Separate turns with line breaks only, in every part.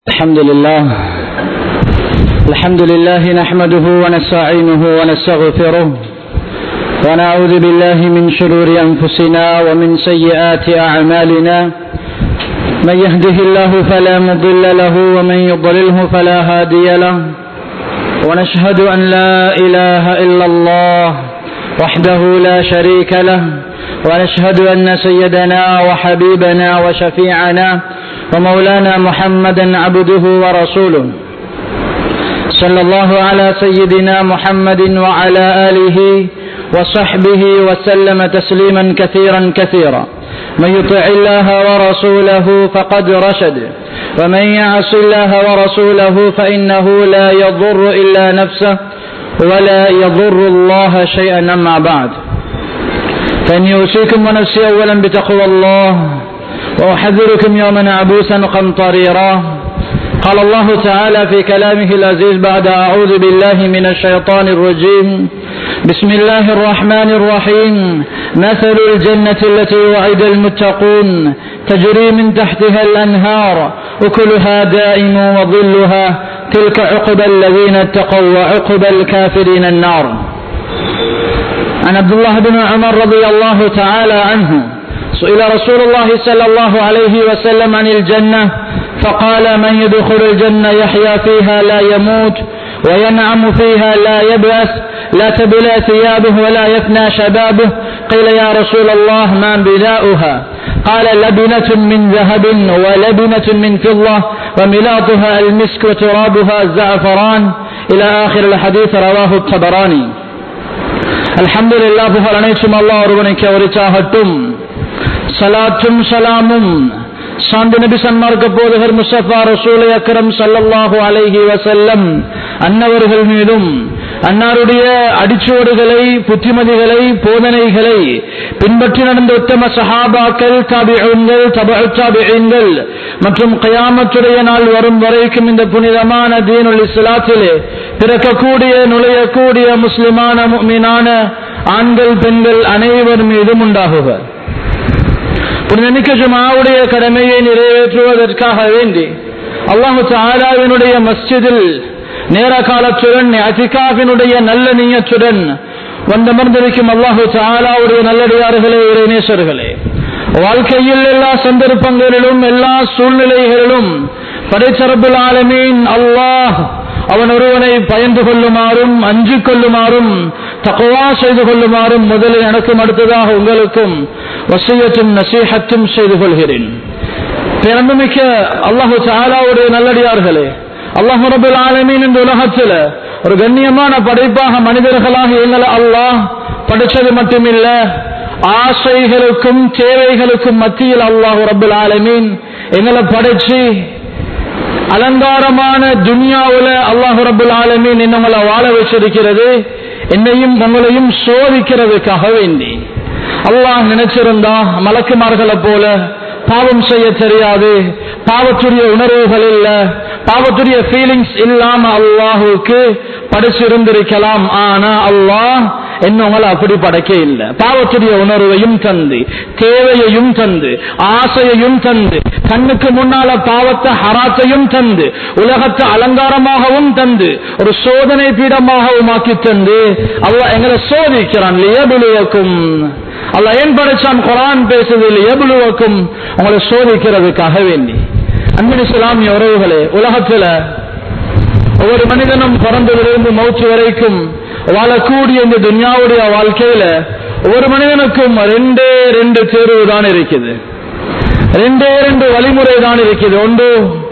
الحمد لله الحمد لله نحمده ونستعينه ونستغفره ونعوذ بالله من شرور أنفسنا ومن سيئات أعمالنا من يهده الله فلا مضل له ومن يضلله فلا هادي له ونشهد أن لا إله إلا الله وحده لا شريك له ونشهد أن سيدنا وحبيبنا وشفيعنا ومولانا محمدا عبده ورسوله صلى الله على سيدنا محمد وعلى آله وصحبه وسلم تسليما كثيرا كثيرا من يطع الله ورسوله فقد رشد ومن يعص الله ورسوله فإنه لا يضر إلا نفسه ولا يضر الله شيئا أما بعد فإني أوصيكم ونفسي أولا بتقوى الله وأحذركم يوما عبوسا قمطريرا قال الله تعالى في كلامه العزيز بعد أعوذ بالله من الشيطان الرجيم بسم الله الرحمن الرحيم مثل الجنة التي وعد المتقون تجري من تحتها الأنهار أكلها دائم وظلها تلك عقبى الذين اتقوا وعقبى الكافرين النار عن عبد الله بن عمر رضي الله تعالى عنه سئل رسول الله صلى الله عليه وسلم عن الجنة فقال من يدخل الجنة يحيا فيها لا يموت وينعم فيها لا يبأس لا تبلى ثيابه ولا يفنى شبابه قيل يا رسول الله ما بلاؤها قال لبنة من ذهب ولبنة من فضة وملاطها المسك وترابها الزعفران إلى آخر الحديث رواه الطبراني الحمد لله புகழ் அனைத்தும் அல்லாஹ் ஒருவனுக்கு அவரிச்சாகட்டும் சலாத்தும் சலாமும் சாந்தி நபி சன்மார்க்க போதகர் முசஃபா ரசூலை அக்கரம் சல்லல்லாஹு அலைஹி வசல்லம் அன்னவர்கள் மீதும் அன்னாருடைய அடிச்சுவடுகளை புத்திமதிகளை போதனைகளை பின்பற்றி நடந்த உத்தம சஹாபாக்கள் தாபிகள் தபாபிகள் மற்றும் கயாமத்துடைய நாள் வரும் வரைக்கும் இந்த புனிதமான தீனுல் இஸ்லாத்திலே பிறக்கக்கூடிய நுழையக்கூடிய முஸ்லிமான மீனான ஆண்கள் பெண்கள் அனைவர் மீதும் உண்டாகுக புனிதமிக்க ஜுமாவுடைய கடமையை நிறைவேற்றுவதற்காக வேண்டி அல்லாஹு தாலாவினுடைய மஸ்ஜிதில் நேர காலத்துடன் அதிகாவினுடைய நல்ல நீயத்துடன் வந்தமர்ந்திருக்கும் அல்லாஹு தாலாவுடைய நல்லடியார்களே இறைநேசர்களே வாழ்க்கையில் எல்லா சந்தர்ப்பங்களிலும் எல்லா சூழ்நிலைகளிலும் படைச்சரபுல் ஆலமீன் அல்லாஹ் அவன் ஒருவனை பயந்து கொள்ளுமாறும் அஞ்சு கொள்ளுமாறும் தகவா செய்து கொள்ளுமாறும் முதலில் எனக்கும் அடுத்ததாக உங்களுக்கும் வசியத்தும் நசீகத்தும் செய்து கொள்கிறேன் பிறந்துமிக்க அல்லாஹு சாலாவுடைய நல்லடியார்களே அல்லாஹு ரபுல் ஆலமீன் இந்த உலகத்தில் ஒரு கண்ணியமான படைப்பாக மனிதர்களாக எங்களை அல்லாஹ் படிச்சது மட்டுமில்ல ஆசைகளுக்கும் தேவைகளுக்கும் மத்தியில் அல்லாஹு ரபுல் ஆலமீன் எங்களை படைச்சு அலங்காரமான துனியாவுல அல்லாஹு ரபுல் ஆலமீன் என்னங்களை வாழ வச்சிருக்கிறது என்னையும் உங்களையும் சோதிக்கிறதுக்காக வேண்டி அல்லாஹ் நினைச்சிருந்தா மலக்குமார்களை போல பாவம் செய்ய தெரியாது பாவத்துடைய உணர்வுகள் இல்ல பாவத்துடைய ஃபீலிங்ஸ் இல்லாம அல்லாஹுக்கு படிச்சிருந்திருக்கலாம் ஆனா அல்லாஹ் என்னவங்களை அப்படி படைக்க இல்லை பாவத்துடைய உணர்வையும் தந்து தேவையையும் தந்து ஆசையையும் தந்து கண்ணுக்கு முன்னால பாவத்தை ஹராத்தையும் தந்து உலகத்தை அலங்காரமாகவும் தந்து ஒரு சோதனை பீடமாகவும் ஆக்கி தந்து அல்ல எங்களை சோதிக்கிறான் லியபுலுவக்கும் அல்ல ஏன் படைச்சான் குரான் பேசுது லியபுலுவக்கும் உங்களை சோதிக்கிறதுக்காக வேண்டி அன்பின் இஸ்லாமிய உறவுகளே உலகத்துல ஒவ்வொரு மனிதனும் பிறந்ததிலிருந்து மௌச்சு வரைக்கும் வாழக்கூடிய இந்த துன்யாவுடைய வாழ்க்கையில ஒவ்வொரு மனிதனுக்கும் ரெண்டே ரெண்டு தேர்வு தான் இருக்குது ரெண்டே ரெண்டு வழிமுறை தான் இருக்குது ஒன்று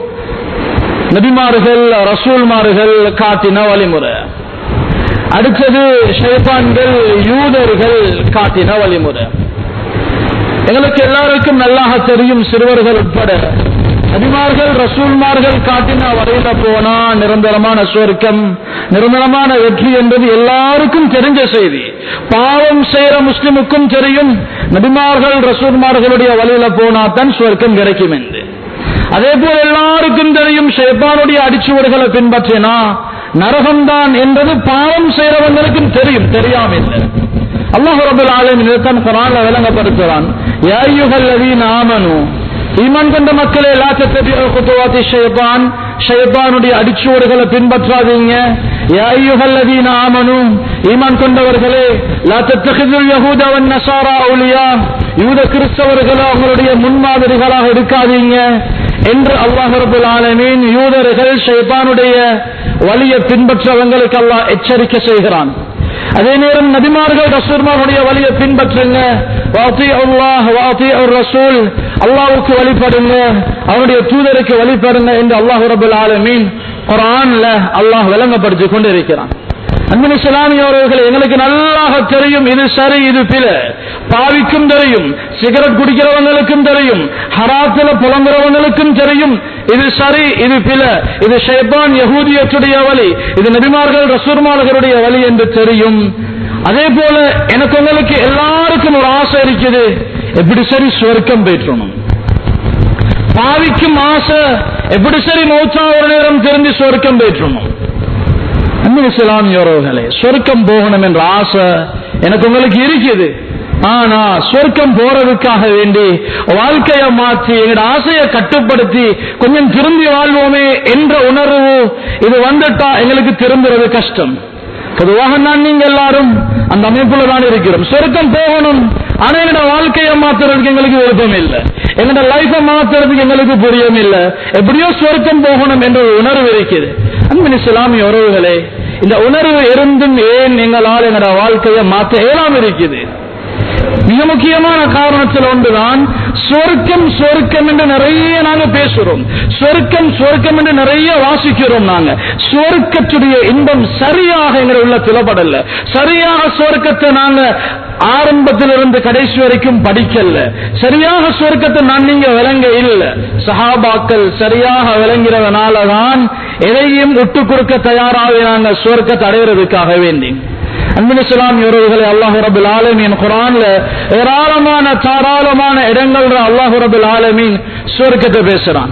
நபிமார்கள் ரசூல்மார்கள் காட்டின வழிமுறை அடுத்தது ஷைபான்கள் யூதர்கள் காட்டின வழிமுறை எங்களுக்கு எல்லாருக்கும் நல்லாக தெரியும் சிறுவர்கள் உட்பட நபிமார்கள் ரசூல்மார்கள் காட்டின வரையில போனா நிரந்தரமான சுவர்க்கம் நிரந்தரமான வெற்றி என்பது எல்லாருக்கும் தெரிஞ்ச செய்தி பாவம் செய்யற முஸ்லிமுக்கும் தெரியும் நபிமார்கள் ரசூல்மார்களுடைய வழியில போனா தான் சுவர்க்கம் கிடைக்கும் என்று அதே போல எல்லாருக்கும் தெரியும் ஷேப்பானுடைய அடிச்சுவடுகளை பின்பற்றினா நரகம்தான் என்பது பாவம் செய்யறவங்களுக்கும் தெரியும் தெரியாம இல்லை அல்லாஹ் ரபுல் ஆலமின் தான் குரான்ல விளங்கப்படுத்துறான் யா அய்யுஹல்லதீன ஆமனு ஈமான் கொண்ட மக்களே லா தத்தபிஉ குதுவாத்தி ஷைத்தான் ஷைத்தானுடைய அடிச்சுவடுகளை பின்பற்றாதீங்க யா அய்யுஹல்லதீன ஆமனு ஈமான் கொண்டவர்களே லா தத்தகிதுல் யஹூத வன் நஸாரா அவுலியா யூத கிறிஸ்தவர்களை அவங்களுடைய முன்மாதிரிகளாக எடுக்காதீங்க என்று அல்லாஹ் ரபுல் ஆலமீன் யூதர்கள் ஷைத்தானுடைய வழியை பின்பற்றவங்களுக்கு அல்லாஹ் எச்சரிக்கை செய்கிறான் அதே நேரம் நபிமார்கள் ரசூர்மாருடைய வழியை பின்பற்றுங்க ரசூல் அல்லாவுக்கு வழிபடுங்க அவனுடைய தூதருக்கு வழிபடுங்க என்று அல்லாஹ் ரபுல் ஆலமீன் குரான்ல அல்லாஹ் விளங்கப்படுத்தி கொண்டு இருக்கிறான் அன்பின் இஸ்லாமியவர்கள் எங்களுக்கு நல்லாக தெரியும் இது சரி இது பில பாவிக்கும் தெரியும் சிகரெட் குடிக்கிறவங்களுக்கும் தெரியும் ஹராத்துல புலங்குறவங்களுக்கும் தெரியும் இது சரி இது பில இது ஷைபான் யகூதியத்துடைய வழி இது நபிமார்கள் ரசூர்மார்களுடைய வழி என்று தெரியும் அதே போல எனக்கு உங்களுக்கு எல்லாருக்கும் ஒரு ஆசை இருக்குது எப்படி சரி சுவர்க்கம் பெற்றணும் பாவிக்கும் ஆசை எப்படி சரி மௌச்சா ஒரு நேரம் தெரிஞ்சு சுவர்க்கம் பெற்றணும் அன்பு இஸ்லாமியோர்களே சொர்க்கம் போகணும் என்ற ஆசை எனக்கு உங்களுக்கு இருக்குது ஆனா சொர்க்கம் போறதுக்காக வேண்டி வாழ்க்கைய மாற்றி எங்களோட ஆசையை கட்டுப்படுத்தி கொஞ்சம் திரும்பி வாழ்வோமே என்ற உணர்வு இது வந்துட்டா எங்களுக்கு திரும்புறது கஷ்டம் பொதுவாக நான் நீங்க எல்லாரும் அந்த அமைப்புல தான் இருக்கிறோம் சொர்க்கம் போகணும் ஆனா எங்களோட வாழ்க்கையை மாத்துறதுக்கு எங்களுக்கு விருப்பம் இல்லை எங்களோட லைஃபை மாத்துறதுக்கு எங்களுக்கு புரியும் இல்லை எப்படியோ சொர்க்கம் போகணும் என்ற ஒரு உணர்வு இருக்குது அன்பின் இஸ்லாமிய உறவுகளே இந்த உணர்வு இருந்தும் ஏன் எங்களால் எங்களோட வாழ்க்கையை மாற்ற இயலாம இருக்குது மிக முக்கியமான காரணத்தில் ஒன்றுதான் சொர்க்கம் சொர்க்கம் என்று நிறைய நாங்க பேசுறோம் சொர்க்கம் சொர்க்கம் என்று நிறைய வாசிக்கிறோம் நாங்க சொர்க்கத்துடைய இன்பம் சரியாக எங்களை உள்ள திலப்படல சரியாக சொர்க்கத்தை நாங்க ஆரம்பத்திலிருந்து கடைசி வரைக்கும் படிக்கல சரியாக சொர்க்கத்தை நான் நீங்க விளங்க இல்ல சஹாபாக்கள் சரியாக விளங்கிறதுனால தான் எதையும் விட்டு கொடுக்க தயாராக சொர்க்கத்தை அடைகிறதுக்காக வேண்டி அன்பின் இஸ்லாமிய உறவுகளை அல்லாஹு ரபுல் ஆலமீன் குரான்ல ஏராளமான தாராளமான இடங்கள்ல அல்லாஹு ரபுல் ஆலமீன் சுவர்க்கத்தை பேசுறான்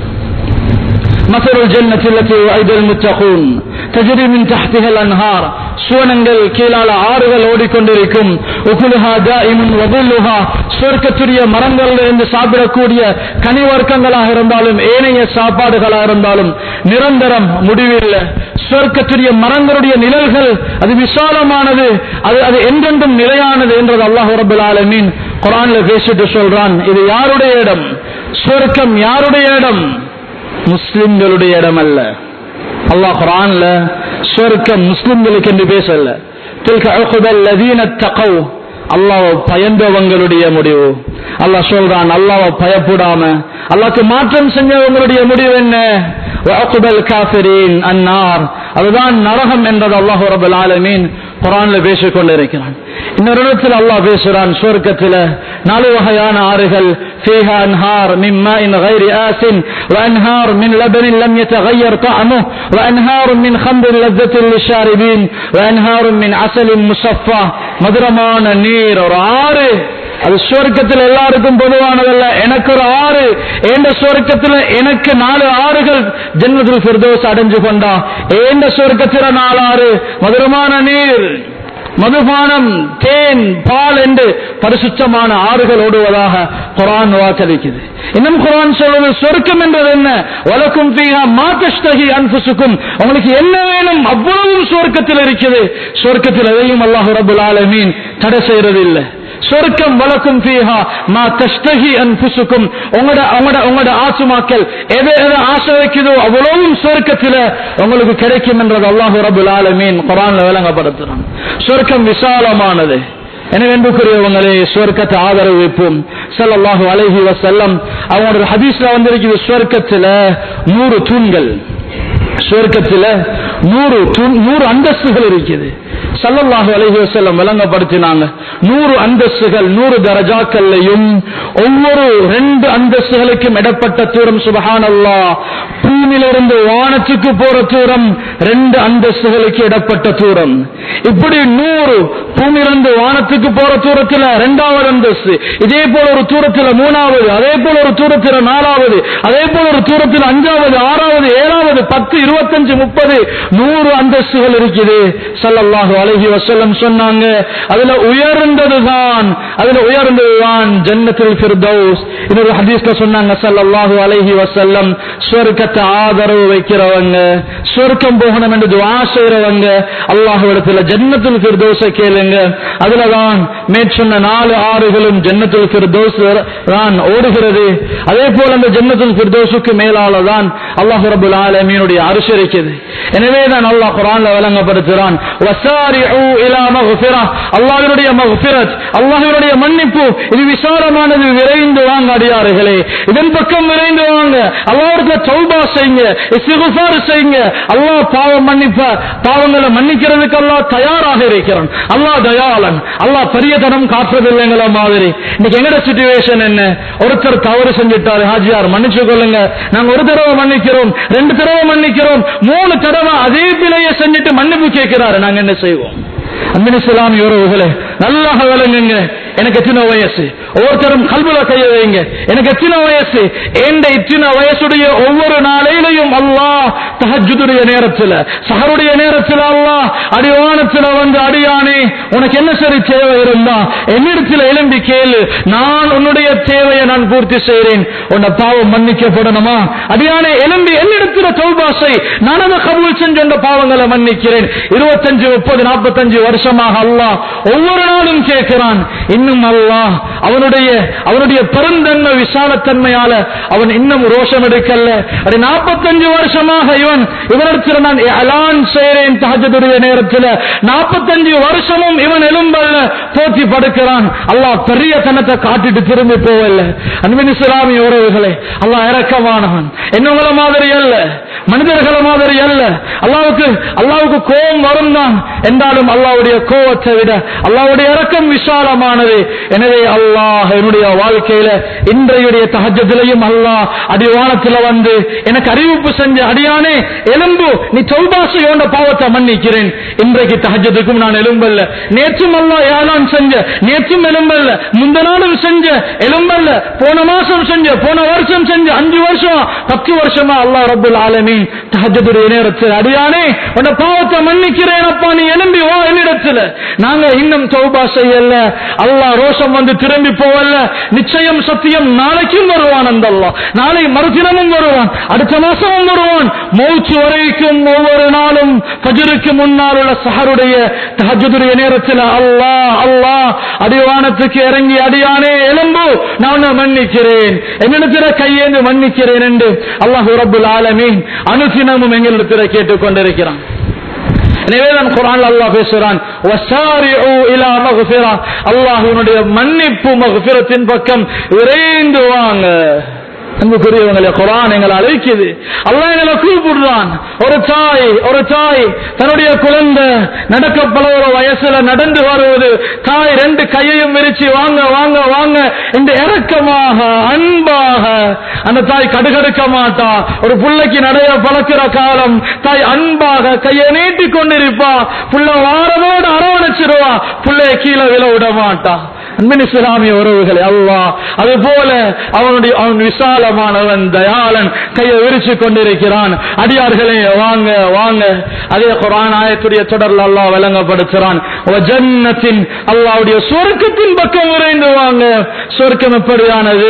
مثل الجنة التي وعد المتقون تجري من تحتها الأنهار சுவனங்கள் கீழால ஆறுகள் ஓடிக்கொண்டிருக்கும் உகுலுஹா தாயிமுன் வதுல்லுஹா சொர்க்கத்துடைய மரங்கள்ல இருந்து சாப்பிடக்கூடிய கனி வர்க்கங்களாக இருந்தாலும் ஏனைய சாப்பாடுகளாக இருந்தாலும் நிரந்தரம் முடிவில்லை சொர்க்கத்துடைய மரங்களுடைய நிழல்கள் அது விசாலமானது அது அது என்றென்றும் நிலையானது என்றது அல்லாஹ் ரபுல் ஆலமீன் குரான்ல பேசிட்டு சொல்றான் இது யாருடைய இடம் சொர்க்கம் யாருடைய இடம் முஸ்லிம்களுடைய இடம் அல்ல அல்லாஹ் குரான்ல சொர்க்கம் முஸ்லிம்களுக்கு என்று பேசல தில்க அகுதல் லதீன தகவ் அல்லாஹ் பயந்தவங்களுடைய முடிவு அல்லாஹ் சொல்றான் அல்லாஹ் பயப்படாம அல்லாஹ்க்கு மாற்றம் செஞ்சவங்களுடைய முடிவு என்ன வஅகுபல் காஃபிரீன் அன்னார் அதுதான் நரகம் என்றது அல்லாஹ் ரபுல் ஆலமீன் குரான்ல பேசிக் கொண்டிருக்கிறான் இன்னொரு இடத்தில் அல்லாஹ் பேசுறான் சொர்க்கத்தில் நாலு வகையான ஆறுகள் فيها أنهار من ماء غير آس وأنهار من لبن لم يتغير طعمه وأنهار من خمر لذة للشاربين وأنهار من عسل مصفى மதுரமான நீர் ஒரு ஆறு அது சுவர்க்கத்தில் எல்லாருக்கும் பொதுவானதல்ல எனக்கு ஒரு ஆறு ஏண்ட சுவர்க்கத்தில் எனக்கு நாலு ஆறுகள் ஜென்மத்தில் ஃபிர்தோஸ் அடைஞ்சு கொண்டா ஏண்ட சுவர்க்கத்தில் நாலு ஆறு மதுரமான நீர் மதுபானம் தேன் பால் என்று பரிசுத்தமான ஆறுகள் ஓடுவதாக குரான் வாக்களிக்குது இன்னும் குரான் சொல்வது சொர்க்கம் என்றது என்ன வழக்கும் பீகா மாத்தஸ்தகி அன்புசுக்கும் உங்களுக்கு என்ன வேணும் அவ்வளவும் சொர்க்கத்தில் இருக்குது சொர்க்கத்தில் எதையும் அல்லாஹு ரபுல் ஆலமீன் தடை செய்யறது இல்லை சொர்க்கம் வழக்கும் பீஹா மா தஸ்தகி அன்புசுக்கும் உங்களோட உங்களோட உங்களோட ஆசுமாக்கள் எதை எதை ஆசை வைக்குதோ அவ்வளவும் சொர்க்கத்தில் உங்களுக்கு கிடைக்கும் என்றது அல்லாஹு ரபுல் ஆலமீன் குரான்ல விளங்கப்படுத்துறான் சொர்க்கம் விசாலமானது எனவே அன்புக்குரியவங்களே சொர்க்கத்தை ஆதரவு வைப்போம் ஸல்லல்லாஹு அலைஹி வஸல்லம் அவங்களோட ஹதீஸ்ல வந்திருக்குது சொர்க்கத்துல நூறு தூண்கள் சொர்க்கத்துல நூறு தூண் நூறு அந்தஸ்துகள் இருக்குது சல்லல்லாஹு அலைஹி வஸல்லம் விளங்கப்படுத்தினாங்க நூறு அந்தஸ்துகள் நூறு தரஜாக்கள்லையும் ஒவ்வொரு ரெண்டு அந்தஸ்துகளுக்கும் இடப்பட்ட தூரம் சுபஹானல்லாஹ் பூமியிலிருந்து வானத்துக்கு போற தூரம் ரெண்டு அந்தஸ்துகளுக்கு இடப்பட்ட தூரம் இப்படி நூறு பூமியிலிருந்து வானத்துக்கு போற தூரத்துல ரெண்டாவது அந்தஸ்து இதே போல ஒரு தூரத்துல மூணாவது அதே போல ஒரு தூரத்துல நாலாவது அதே போல ஒரு தூரத்தில் அஞ்சாவது ஆறாவது ஏழாவது பத்து இருபத்தஞ்சு முப்பது நூறு அந்தஸ்துகள் இருக்குது ஸல்லல்லாஹு அலைஹி வஸல்லம் சொன்னாங்க அதுல உயர்ந்ததுதான் அதுல உயர்ந்ததுதான் ஜன்னத்துல் ஃபிர்தௌஸ் இன்னொரு ஹதீஸ்ல சொன்னாங்க ஸல்லல்லாஹு அலைஹி வஸல்லம் சொர்க்கத்தை ஆதரவு வைக்கிறவங்க சொர்க்கம் போகணும் என்று துஆ செய்றவங்க அல்லாஹ்விடத்துல ஜன்னத்துல் ஃபிர்தௌஸை கேளுங்க அதுலதான் மேற்சொன்ன நாலு ஆறுகளும் ஜன்னத்துல் ஃபிர்தௌஸ் தான் ஓடுகிறது அதே போல அந்த ஜன்னத்துல் ஃபிர்தௌஸுக்கு மேலால தான் அல்லாஹ் ரப்பல் ஆலமீனுடைய அரிசி இருக்குது எனவே தான் அல்லாஹ் குர்ஆன்ல விளங்கப்படுத்துறான் வசாரிஉ இலா மக்ஃபிரா அல்லாஹ்வுடைய மக்ஃபிரத் அல்லாஹ்வுடைய மன்னிப்பு இது விசாலமானது விரைந்து வாங்க அடியார்களே இதன் பக்கம் விரைந்து வாங்க அல்லாஹ்வுடைய தௌபா செய்யுங்க இஸ்திக்ஃபார் செய்யுங்க அல்லாஹ் பாவம் மன்னிப்ப பாவங்களை மன்னிக்கிறதுக்கு அல்லாஹ் தயாராக இருக்கிறான் அல்லாஹ் தயாளன் அல்லாஹ் பெரியதனம் காட்டுறதில்லைங்கள மாதிரி இன்னைக்கு எங்கட சிச்சுவேஷன் என்ன ஒருத்தர் தவறு செஞ்சுட்டாரு ஹாஜியார் மன்னிச்சு கொள்ளுங்க நாங்க ஒரு தடவை மன்னிக்கிறோம் ரெண்டு தடவை மன்னிக்கிறோம் மூணு தடவை அதே பிழையை செஞ்சுட்டு மன்னிப்பு கேட்கிறாரு நாங்க என்ன செய்வோம் அன்பின் இஸ்லாமிய உறவுகளே நல்லா விளங்குங்க எனக்கு எத்தனை வயசு ஒவ்வொருத்தரும் கல்வில கைய வைங்க எனக்கு எத்தனை வயசு எந்த இத்தனை வயசுடைய ஒவ்வொரு நாளையிலையும் அல்லாஹ் தஹஜுடைய நேரத்துல சஹருடைய நேரத்துல அல்லாஹ் அடிவானத்துல வந்து அடியானே உனக்கு என்ன சரி தேவை இருந்தா என்னிடத்துல எழும்பி கேளு நான் உன்னுடைய தேவையை நான் பூர்த்தி செய்கிறேன் உன்னை பாவம் மன்னிக்கப்படணுமா அடியானே எழும்பி என்னிடத்துல தௌபாசை நான் அதை கபூல் செஞ்சு அந்த பாவங்களை மன்னிக்கிறேன் இருபத்தஞ்சு முப்பது நாற்பத்தஞ்சு வருஷமாக அல்லாஹ் ஒவ்வொரு நாளும் கேட்கிறான் இன்னும் அல்லாஹ் அவனுடைய அவனுடைய பெருந்தன்மை விசாலத்தன்மையால அவன் இன்னும் ரோஷம் எடுக்கல அது நாற்பத்தஞ்சு வருஷமாக இவன் இவனிடத்தில் நான் அலான் செய்கிறேன் தஹஜுடைய நேரத்தில் நாற்பத்தஞ்சு வருஷமும் இவன் எலும்பல்ல போத்தி படுக்கிறான் அல்லாஹ் பெரிய தனத்தை காட்டிட்டு திரும்பி போவல்ல அன்பின் இஸ்லாமிய உறவுகளே அல்லாஹ் இறக்கமானவன் என்னவங்கள மாதிரி அல்ல மனிதர்கள மாதிரி அல்ல அல்லாவுக்கு அல்லாவுக்கு கோபம் வரும் தான் என்றாலும் அல்லாவுடைய கோபத்தை விட அல்லாவுடைய இறக்கம் விசாலமானது எனவே அல்லாஹ் என்னுடைய வாழ்க்கையில இன்றையுடைய தகஜத்திலையும் அல்லாஹ் அடிவானத்துல வந்து எனக்கு அறிவிப்பு செஞ்ச அடியானே எலும்பு நீ தொல்பாசையோட பாவத்தை மன்னிக்கிறேன் இன்றைக்கு தகஜத்துக்கும் நான் எலும்பல்ல நேற்றும் அல்லாஹ் ஏழாம் செஞ்ச நேற்றும் எலும்பல்ல முந்த நாளும் செஞ்ச எலும்பல்ல போன மாசம் செஞ்ச போன வருஷம் செஞ்ச அஞ்சு வருஷம் பத்து வருஷமா அல்லாஹ் ரபுல் ஆலமீன் தஹஜ்ஜுடைய நேரத்தில் அடியானே உன்னை பாவத்தை மன்னிக்கிறேன் அப்பா நீ எழும்பி வா என்னிடத்துல நாங்க இன்னும் தௌபா செய்யல அல்லாஹ் ரோஷம் வந்து திரும்பி போவல்ல நிச்சயம் சத்தியம் நாளைக்கும் வருவான் அந்த அல்லாஹ் நாளை மறுதினமும் வருவான் அடுத்த மாசமும் வருவான் மௌச்சு வரைக்கும் ஒவ்வொரு நாளும் ஃபஜ்ருக்கு முன்னால் உள்ள சஹருடைய தஹஜ்ஜுடைய நேரத்தில் அல்லாஹ் அல்லாஹ் அடிவானத்துக்கு இறங்கி அடியானே எலும்பு நான் உன்னை மன்னிக்கிறேன் என்னிடத்தில் கையேந்து மன்னிக்கிறேன் என்று அல்லாஹ் ரபுல் ஆலமீன் அனுதினமும் எங்களிடத்தில் கேட்டுக் கொண்டிருக்கிறான் எனவே தான் குரான் அல்லாஹ் பேசுறான் வசாரிஉ இலா மக்ஃபிரா அல்லாஹ்வுடைய மன்னிப்பு மக்ஃபிரத்தின் பக்கம் விரைந்து வாங்க அன்புக்குரியவங்களே குரான் எங்களை அழைக்குது அல்லாஹ் எங்களை கூப்பிடுறான் ஒரு தாய் ஒரு தாய் தன்னுடைய குழந்தை நடக்க பழகிற வயசுல நடந்து வருவது தாய் ரெண்டு கையையும் விரிச்சு வாங்க வாங்க வாங்க என்று இறக்கமாக அன்பாக அந்த தாய் கடுகடுக்க மாட்டா ஒரு புள்ளைக்கு நடைய பழக்கிற காலம் தாய் அன்பாக கையை நீட்டி கொண்டிருப்பா புள்ள வாரதோடு அரவணைச்சிருவா புள்ளைய கீழே விழ விட மாட்டா அன்பின் இஸ்லாமிய உறவுகளை அல்லாஹ் அது போல அவனுடைய அவன் விசாலமானவன் தயாளன் கையை விரிச்சு கொண்டிருக்கிறான் அடியார்களே வாங்க வாங்க அதே குரான் ஆயத்துடைய தொடர்ல அல்லாஹ் விளங்கப்படுத்துறான் ஜன்னத்தின் அல்லாவுடைய சொர்க்கத்தின் பக்கம் விரைந்து வாங்க சொர்க்கம் எப்படியானது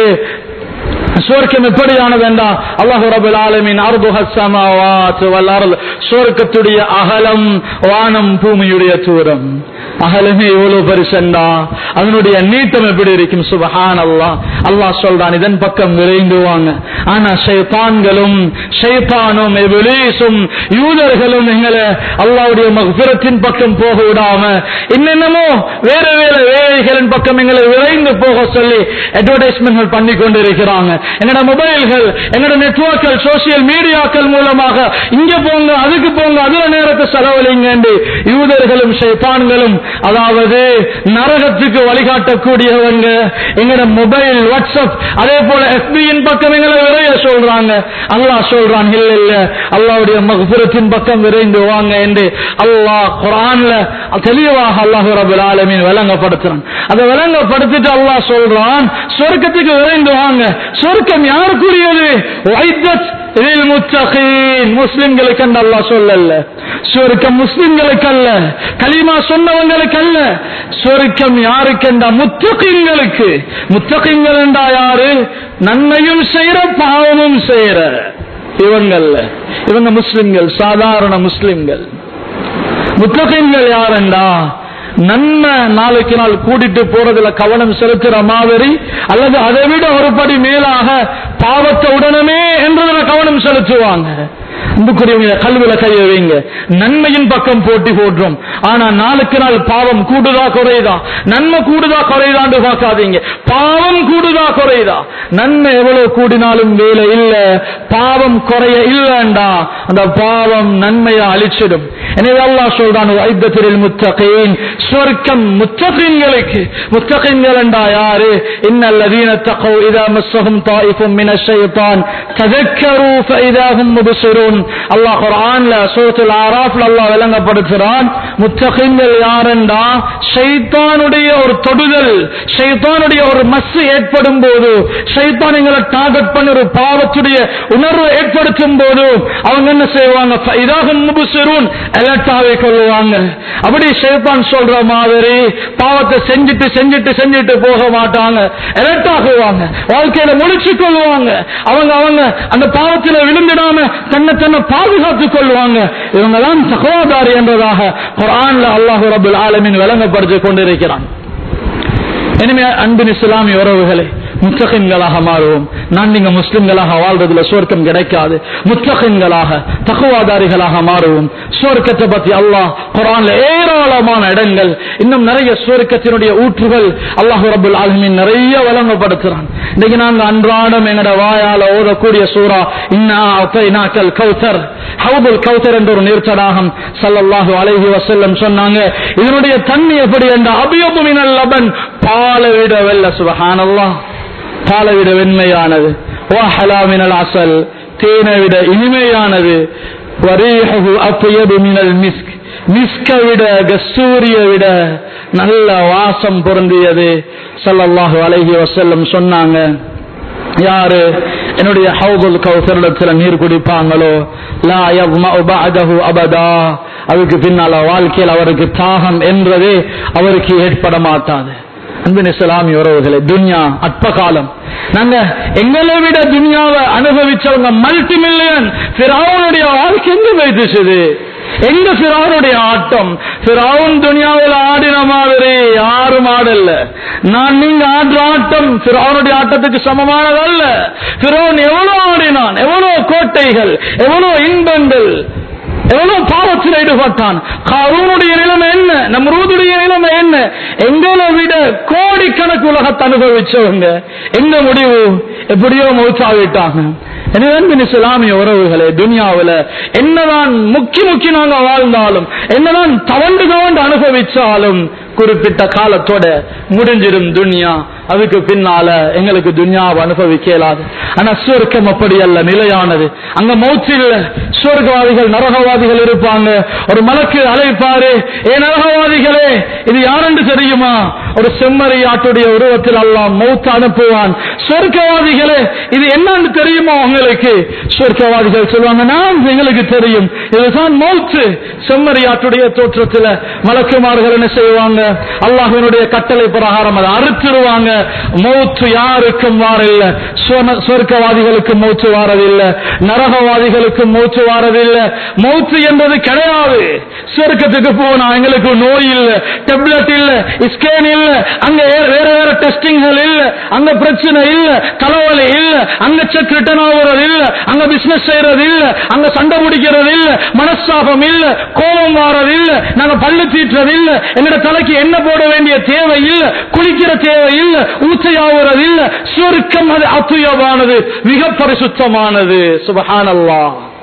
சுவர்க்கம் எப்படியானது என்றா அல்லாஹு ரபுல் ஆலமின் அர்துஹ சமாவாத் வல் அர்த் சுவர்க்கத்துடைய அகலம் வானம் பூமியுடைய தூரம் அகலமே எவ்வளவு பெருசண்டா அதனுடைய நீட்டம் எப்படி இருக்கும் சுபஹான் அல்லாஹ் அல்லாஹ் சொல்றான் இதன் பக்கம் விரைந்து வாங்க ஆனா ஷைத்தான்களும் ஷைத்தானும் எபிலீசும் யூதர்களும் எங்களை அல்லாவுடைய மகபிரத்தின் பக்கம் போக விடாம என்னென்னமோ வேற வேற வேலைகளின் பக்கம் எங்களை விரைந்து போக சொல்லி அட்வர்டைஸ்மெண்ட் பண்ணி கொண்டிருக்கிறாங்க எங்கட மொபைல்கள் எங்கட நெட்வொர்க்கள் சோசியல் மீடியாக்கள் மூலமாக இங்க போங்க அதுக்கு போங்க அதுல நேரத்தை செலவழிங்க என்று யூதர்களும் ஷைத்தான்களும் அதாவது நரகத்துக்கு வழிகாட்டக்கூடியவங்க எங்கட மொபைல் வாட்ஸ்அப் அதே போல எஃபியின் பக்கம் எங்களை விரைய சொல்றாங்க அல்லாஹ் சொல்றான் இல்ல இல்ல அல்லாவுடைய மகபுரத்தின் பக்கம் விரைந்து வாங்க என்று அல்லாஹ் குரான்ல தெளிவாக அல்லாஹ் ரபுல் ஆலமீன் விளங்கப்படுத்துறான் அதை விளங்கப்படுத்திட்டு அல்லாஹ் சொல்றான் சொர்க்கத்துக்கு விரைந்து வாங்க சொர்க்கம் யாருக்குரியது வைத்தத் இதில் முத்தகீன் முஸ்லிம்களுக்கு என்று அல்லாஹ் சொல்லல சொர்க்கம் முஸ்லிம்களுக்கு அல்ல கலிமா சொன்னவங்களுக்கு அல்ல சொர்க்கம் யாருக்கென்றா முத்தகீன்களுக்கு முத்தகீன்கள் என்றா யாரு நன்மையும் செய்யற பாவமும் செய்யற இவங்கல்ல இவங்க முஸ்லிம்கள் சாதாரண முஸ்லிம்கள் முத்தகீன்கள் யாரெண்டா நன்மை நாளுக்கு நாள் கூட்டிட்டு போறதுல கவனம் செலுத்துற மாதிரி அல்லது அதை விட ஒரு படி மேலாக பாவத்தை உடனே என்றதுல கவனம் செலுத்துவாங்க அன்புக்குரியவங்க கல்வில கைய வைங்க நன்மையின் பக்கம் போட்டி போடுறோம் ஆனா நாளுக்கு நாள் பாவம் கூடுதா குறையுதா நன்மை கூடுதா குறையுதான்னு பார்க்காதீங்க பாவம் கூடுதா குறையுதா நன்மை எவ்வளவு கூடினாலும் வேலை இல்ல பாவம் குறைய இல்லண்டா அந்த பாவம் நன்மையை அழிச்சிடும் எனவே அல்லாஹ் சொல்றான் ஐத்தத்தில் முத்தகீன் சொர்க்கம் முத்தகீன்களுக்கு முத்தகீன்கள் என்றா யாரு இன்னல்லதீன தகவ் இதா மஸ்ஸஹும் தாயிஃபும் மின ஷைத்தான் தذكروا فإذا هم مبصرون அல்லாஹ் குர்ஆன்ல சூரத்துல் ஆராஃப்ல அல்லாஹ் விளங்கப்படுத்துறான் முத்தகீன்கள் யாரெண்டா ஷைத்தானுடைய ஒரு தொடுதல் ஷைத்தானுடைய ஒரு மஸ் ஏற்படும் போது ஷைத்தான் எங்களை டார்கெட் பண்ணி ஒரு பாவத்துடைய உணர்வு ஏற்படுத்தும் போது அவங்க என்ன செய்வாங்க இதாகும் முபுசிரூன் அலர்ட்டாவை கொள்வாங்க அப்படி ஷைத்தான் சொல்ற மாதிரி பாவத்தை செஞ்சுட்டு செஞ்சுட்டு செஞ்சுட்டு போக மாட்டாங்க அலர்ட் ஆகுவாங்க வாழ்க்கையில முழிச்சு கொள்வாங்க அவங்க அவங்க அந்த பாவத்தில் விழுந்துடாம தன்னை தன்னை பாதுகாத்துக் கொள்வாங்க இவங்க தான் சகோதாரி என்பதாக குரான்ல அல்லாஹு ரபுல் ஆலமின் விளங்கப்படுத்திக் கொண்டிருக்கிறான் இனிமே அன்பின் இஸ்லாமிய உறவுகளை முத்தகன்களாக மாறுவோம் நான் நீங்க முஸ்லிம்களாக வாழ்றதுல சுவர்க்கம் கிடைக்காது முத்தகன்களாக தகுவாதாரிகளாக மாறுவோம் சுவர்க்கத்தை பத்தி அல்லாஹ் குரான்ல ஏராளமான இடங்கள் இன்னும் நிறைய சுவர்க்கத்தினுடைய ஊற்றுகள் அல்லாஹ் ரபுல் ஆலமின் நிறைய வழங்கப்படுத்துறான் இன்னைக்கு நாங்க அன்றாடம் எங்கட வாயால ஓதக்கூடிய சூறா இன்னா அத்தைனாக்கல் கௌதர் ஹவுதுல் கௌதர் என்ற ஒரு நீர்த்தடாகம் சல்லல்லாஹு அலைஹி வஸல்லம் சொன்னாங்க இதனுடைய தண்ணி எப்படி என்ற அபியபு மினல் லபன் பாலை விட வெல்ல சுபஹானல்லாஹ் பாலை விட வெண்மையானது வாஹலா மினல் அசல் தேனை விட இனிமையானது வரீஹு அத்யபு மினல் மிஸ்க் மிஸ்க விட கஸ்தூரிய விட நல்ல வாசம் பொருந்தியது ஸல்லல்லாஹு அலைஹி வஸல்லம் சொன்னாங்க யாரு என்னுடைய ஹவுதுல் கௌசரிடத்துல நீர் குடிப்பாங்களோ லா யவ்மஉ பஅதஹு அபதா அதுக்கு பின்னால வாழ்க்கையில் அவருக்கு தாகம் என்றதே அவருக்கு ஏற்பட மாட்டாது அன்பின் இஸ்லாமிய உறவுகளை துன்யா அற்ப காலம் நாங்க எங்களை விட துன்யாவை அனுபவிச்சவங்க மல்டி மில்லியன் பிறவனுடைய வாழ்க்கை எங்க வைத்துச்சுது எங்க பிறவனுடைய ஆட்டம் பிறவன் துனியாவில் ஆடின மாதிரி யாரும் ஆடல நான் நீங்க ஆடுற ஆட்டம் பிறவனுடைய ஆட்டத்துக்கு சமமானதல்ல பிறவன் எவ்வளவு ஆடினான் எவ்வளவு கோட்டைகள் எவ்வளவு இன்பங்கள் எவ்வளவு பாவத்தில் ஈடுபட்டான் கருணுடைய நிலைமை என்ன நம்ரூதுடைய நிலைமை என்ன எங்களை விட கோடிக்கணக்கு உலகத்தை அனுபவிச்சவங்க எங்க முடிவு எப்படியோ மௌத்தாவிட்டாங்க எனவே இஸ்லாமிய உறவுகளே துனியாவில் என்னதான் முக்கி முக்கி நாங்க வாழ்ந்தாலும் என்னதான் தவண்டு தவண்டு அனுபவிச்சாலும் குறிப்பிட்ட காலத்தோட முடிஞ்சிடும் துன்யா அதுக்கு பின்னால எங்களுக்கு துன்யாவை அனுபவிக்க இயலாது ஆனா சுவர்க்கம் அப்படி அல்ல நிலையானது அங்க மௌச்சில் சுவர்க்கவாதிகள் நரகவாதிகள் இருப்பாங்க ஒரு மலக்கு அழைப்பாரு ஏ நரகவாதிகளே இது யாரென்று தெரியுமா ஒரு செம்மறி ஆட்டுடைய உருவத்தில் அல்லாம் மௌத்து அனுப்புவான் சொர்க்கவாதிகளே இது என்னன்னு தெரியுமா உங்களுக்கு சொர்க்கவாதிகள் சொல்லுவாங்க நான் எங்களுக்கு தெரியும் இதுதான் மௌத்து செம்மறி ஆட்டுடைய தோற்றத்தில் மலக்குமார்கள் என்ன செய்வாங்க அல்லாஹினுடைய கட்டளை பிரகாரம் அதை அறுத்துருவாங்க மௌத்து யாருக்கும் வாரில்லை சொர்க்கவாதிகளுக்கு மூச்சு வாரதில்லை நரகவாதிகளுக்கு மூச்சு வாரதில்லை மௌத்து என்பது கிடையாது சொர்க்கத்துக்கு போனா எங்களுக்கு நோய் இல்ல டெப்லெட் இல்ல ஸ்கேன் இல்ல அங்க வேற வேற டெஸ்டிங்கள் இல்ல அங்க பிரச்சனை இல்ல தலைவலி இல்ல அங்க செக் ரிட்டர்ன் ஆகுறது இல்ல அங்க பிசினஸ் செய்யறது இல்ல அங்க சண்டை பிடிக்கிறது இல்ல மனஸ்தாபம் இல்ல கோபம் வாரது இல்ல நாங்க பல்லு தீட்டுறது இல்ல எங்கட தலைக்கு என்ன போட வேண்டிய தேவை இல்ல குளிக்கிற தேவை இல்ல ஊச்சையாவது இல்ல சுருக்கம் அது அத்துயமானது மிக பரிசுத்தமானது சுபஹானல்லா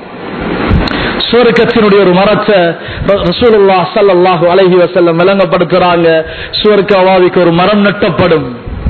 சுவர்க்கத்தினுடைய ஒரு மரத்தை ரசூலுல்லா சல்லல்லாஹு அலைஹி வஸல்லம் விளங்கப்படுத்துறாங்க சுவர்க்கவாதிக்கு ஒரு மரம் நட்டப்படும்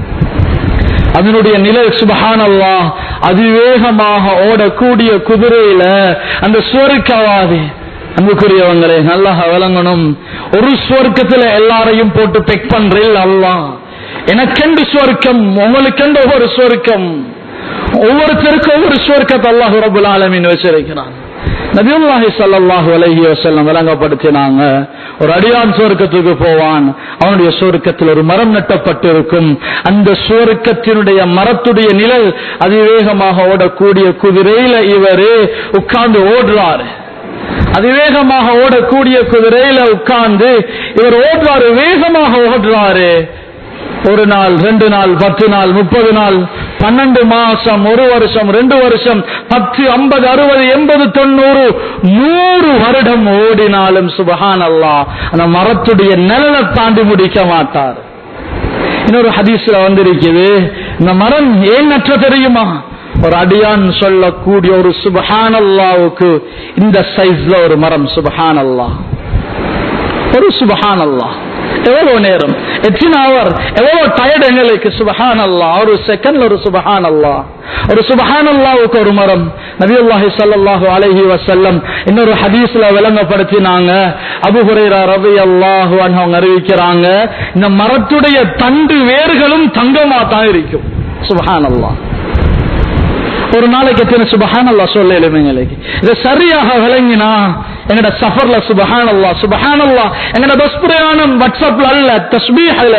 அதனுடைய நிலை சுபஹானல்லா அதிவேகமாக ஓடக்கூடிய குதிரையில அந்த சுவர்க்கவாதி அன்புக்குரியவங்களே நல்லா விளங்கணும் ஒரு சுவர்க்கத்துல எல்லாரையும் போட்டு பெக் பண்றேன் அல்லா எனக்கென்று சுவர்க்கம் உங்களுக்கென்று ஒவ்வொரு சுவர்க்கம்
ஒவ்வொருத்தருக்கும் ஒவ்வொரு சுவர்க்கத்தை அல்லாஹ் ரபுல் ஆலமீன் வச்சிருக்கிறான் நபியுல்லாஹி ஸல்லல்லாஹு அலைஹி வஸல்லம் விளங்கப்படுத்தினாங்க ஒரு அடியான் சுவர்க்கத்துக்கு போவான் அவனுடைய சுவர்க்கத்தில் ஒரு மரம் நட்டப்பட்டு இருக்கும் அந்த சுவர்க்கத்தினுடைய மரத்துடைய நிழல் அதிவேகமாக ஓடக்கூடிய குதிரையில இவரு உட்கார்ந்து ஓடுறாரு அதிவேகமாக ஓடக்கூடிய குதிரையில உட்கார்ந்து இவர் ஓடுறாரு வேகமாக ஓடுறாரு ஒரு நாள் ரெண்டு நாள் பத்து நாள் முப்பது நாள் பன்னெண்டு மாசம் ஒரு வருஷம் ரெண்டு வருஷம் பத்து ஐம்பது அறுபது எண்பது தொண்ணூறு நூறு வருடம் ஓடினாலும் சுபஹான் அல்லா அந்த மரத்துடைய நிழலை தாண்டி முடிக்க மாட்டார் இன்னொரு ஹதீஸ்ல வந்திருக்குது இந்த மரம் ஏன் நற்ற தெரியுமா ஒரு அடியான் சொல்லக்கூடிய ஒரு சுபஹான் அல்லாவுக்கு இந்த சைஸ்ல ஒரு மரம் சுபஹான் அல்லா ஒரு சுபஹான் அல்லா எவ்வளவு நேரம் எத்தனை அவர் எவ்வளவு டயர்ட் எங்களுக்கு சுபஹான் அல்லா ஒரு செகண்ட்ல ஒரு சுபஹான் அல்லா ஒரு சுபஹான் அல்லாவுக்கு ஒரு மரம் நபியுல்லாஹி ஸல்லல்லாஹு அலைஹி வஸல்லம் இன்னொரு ஹதீஸ்ல விளங்கப்படுத்தினாங்க அபு ஹுரைரா ரலியல்லாஹு அன்ஹு அவங்க அறிவிக்கிறாங்க இந்த மரத்துடைய தண்டு வேர்களும் தங்கமா தான் இருக்கும் சுபஹான் அல்லாஹ் ஒரு நாளைக்கு எத்தனை சுபஹான் அல்லா சொல்ல எளிமைங்களுக்கு இதை சரியாக விளங்கினா எங்கட சஃபர்ல சுபஹான் அல்லா சுபஹான் அல்லா எங்கட பஸ் பிரயாணம் வாட்ஸ்அப்ல அல்ல தஸ்பீஹ்ல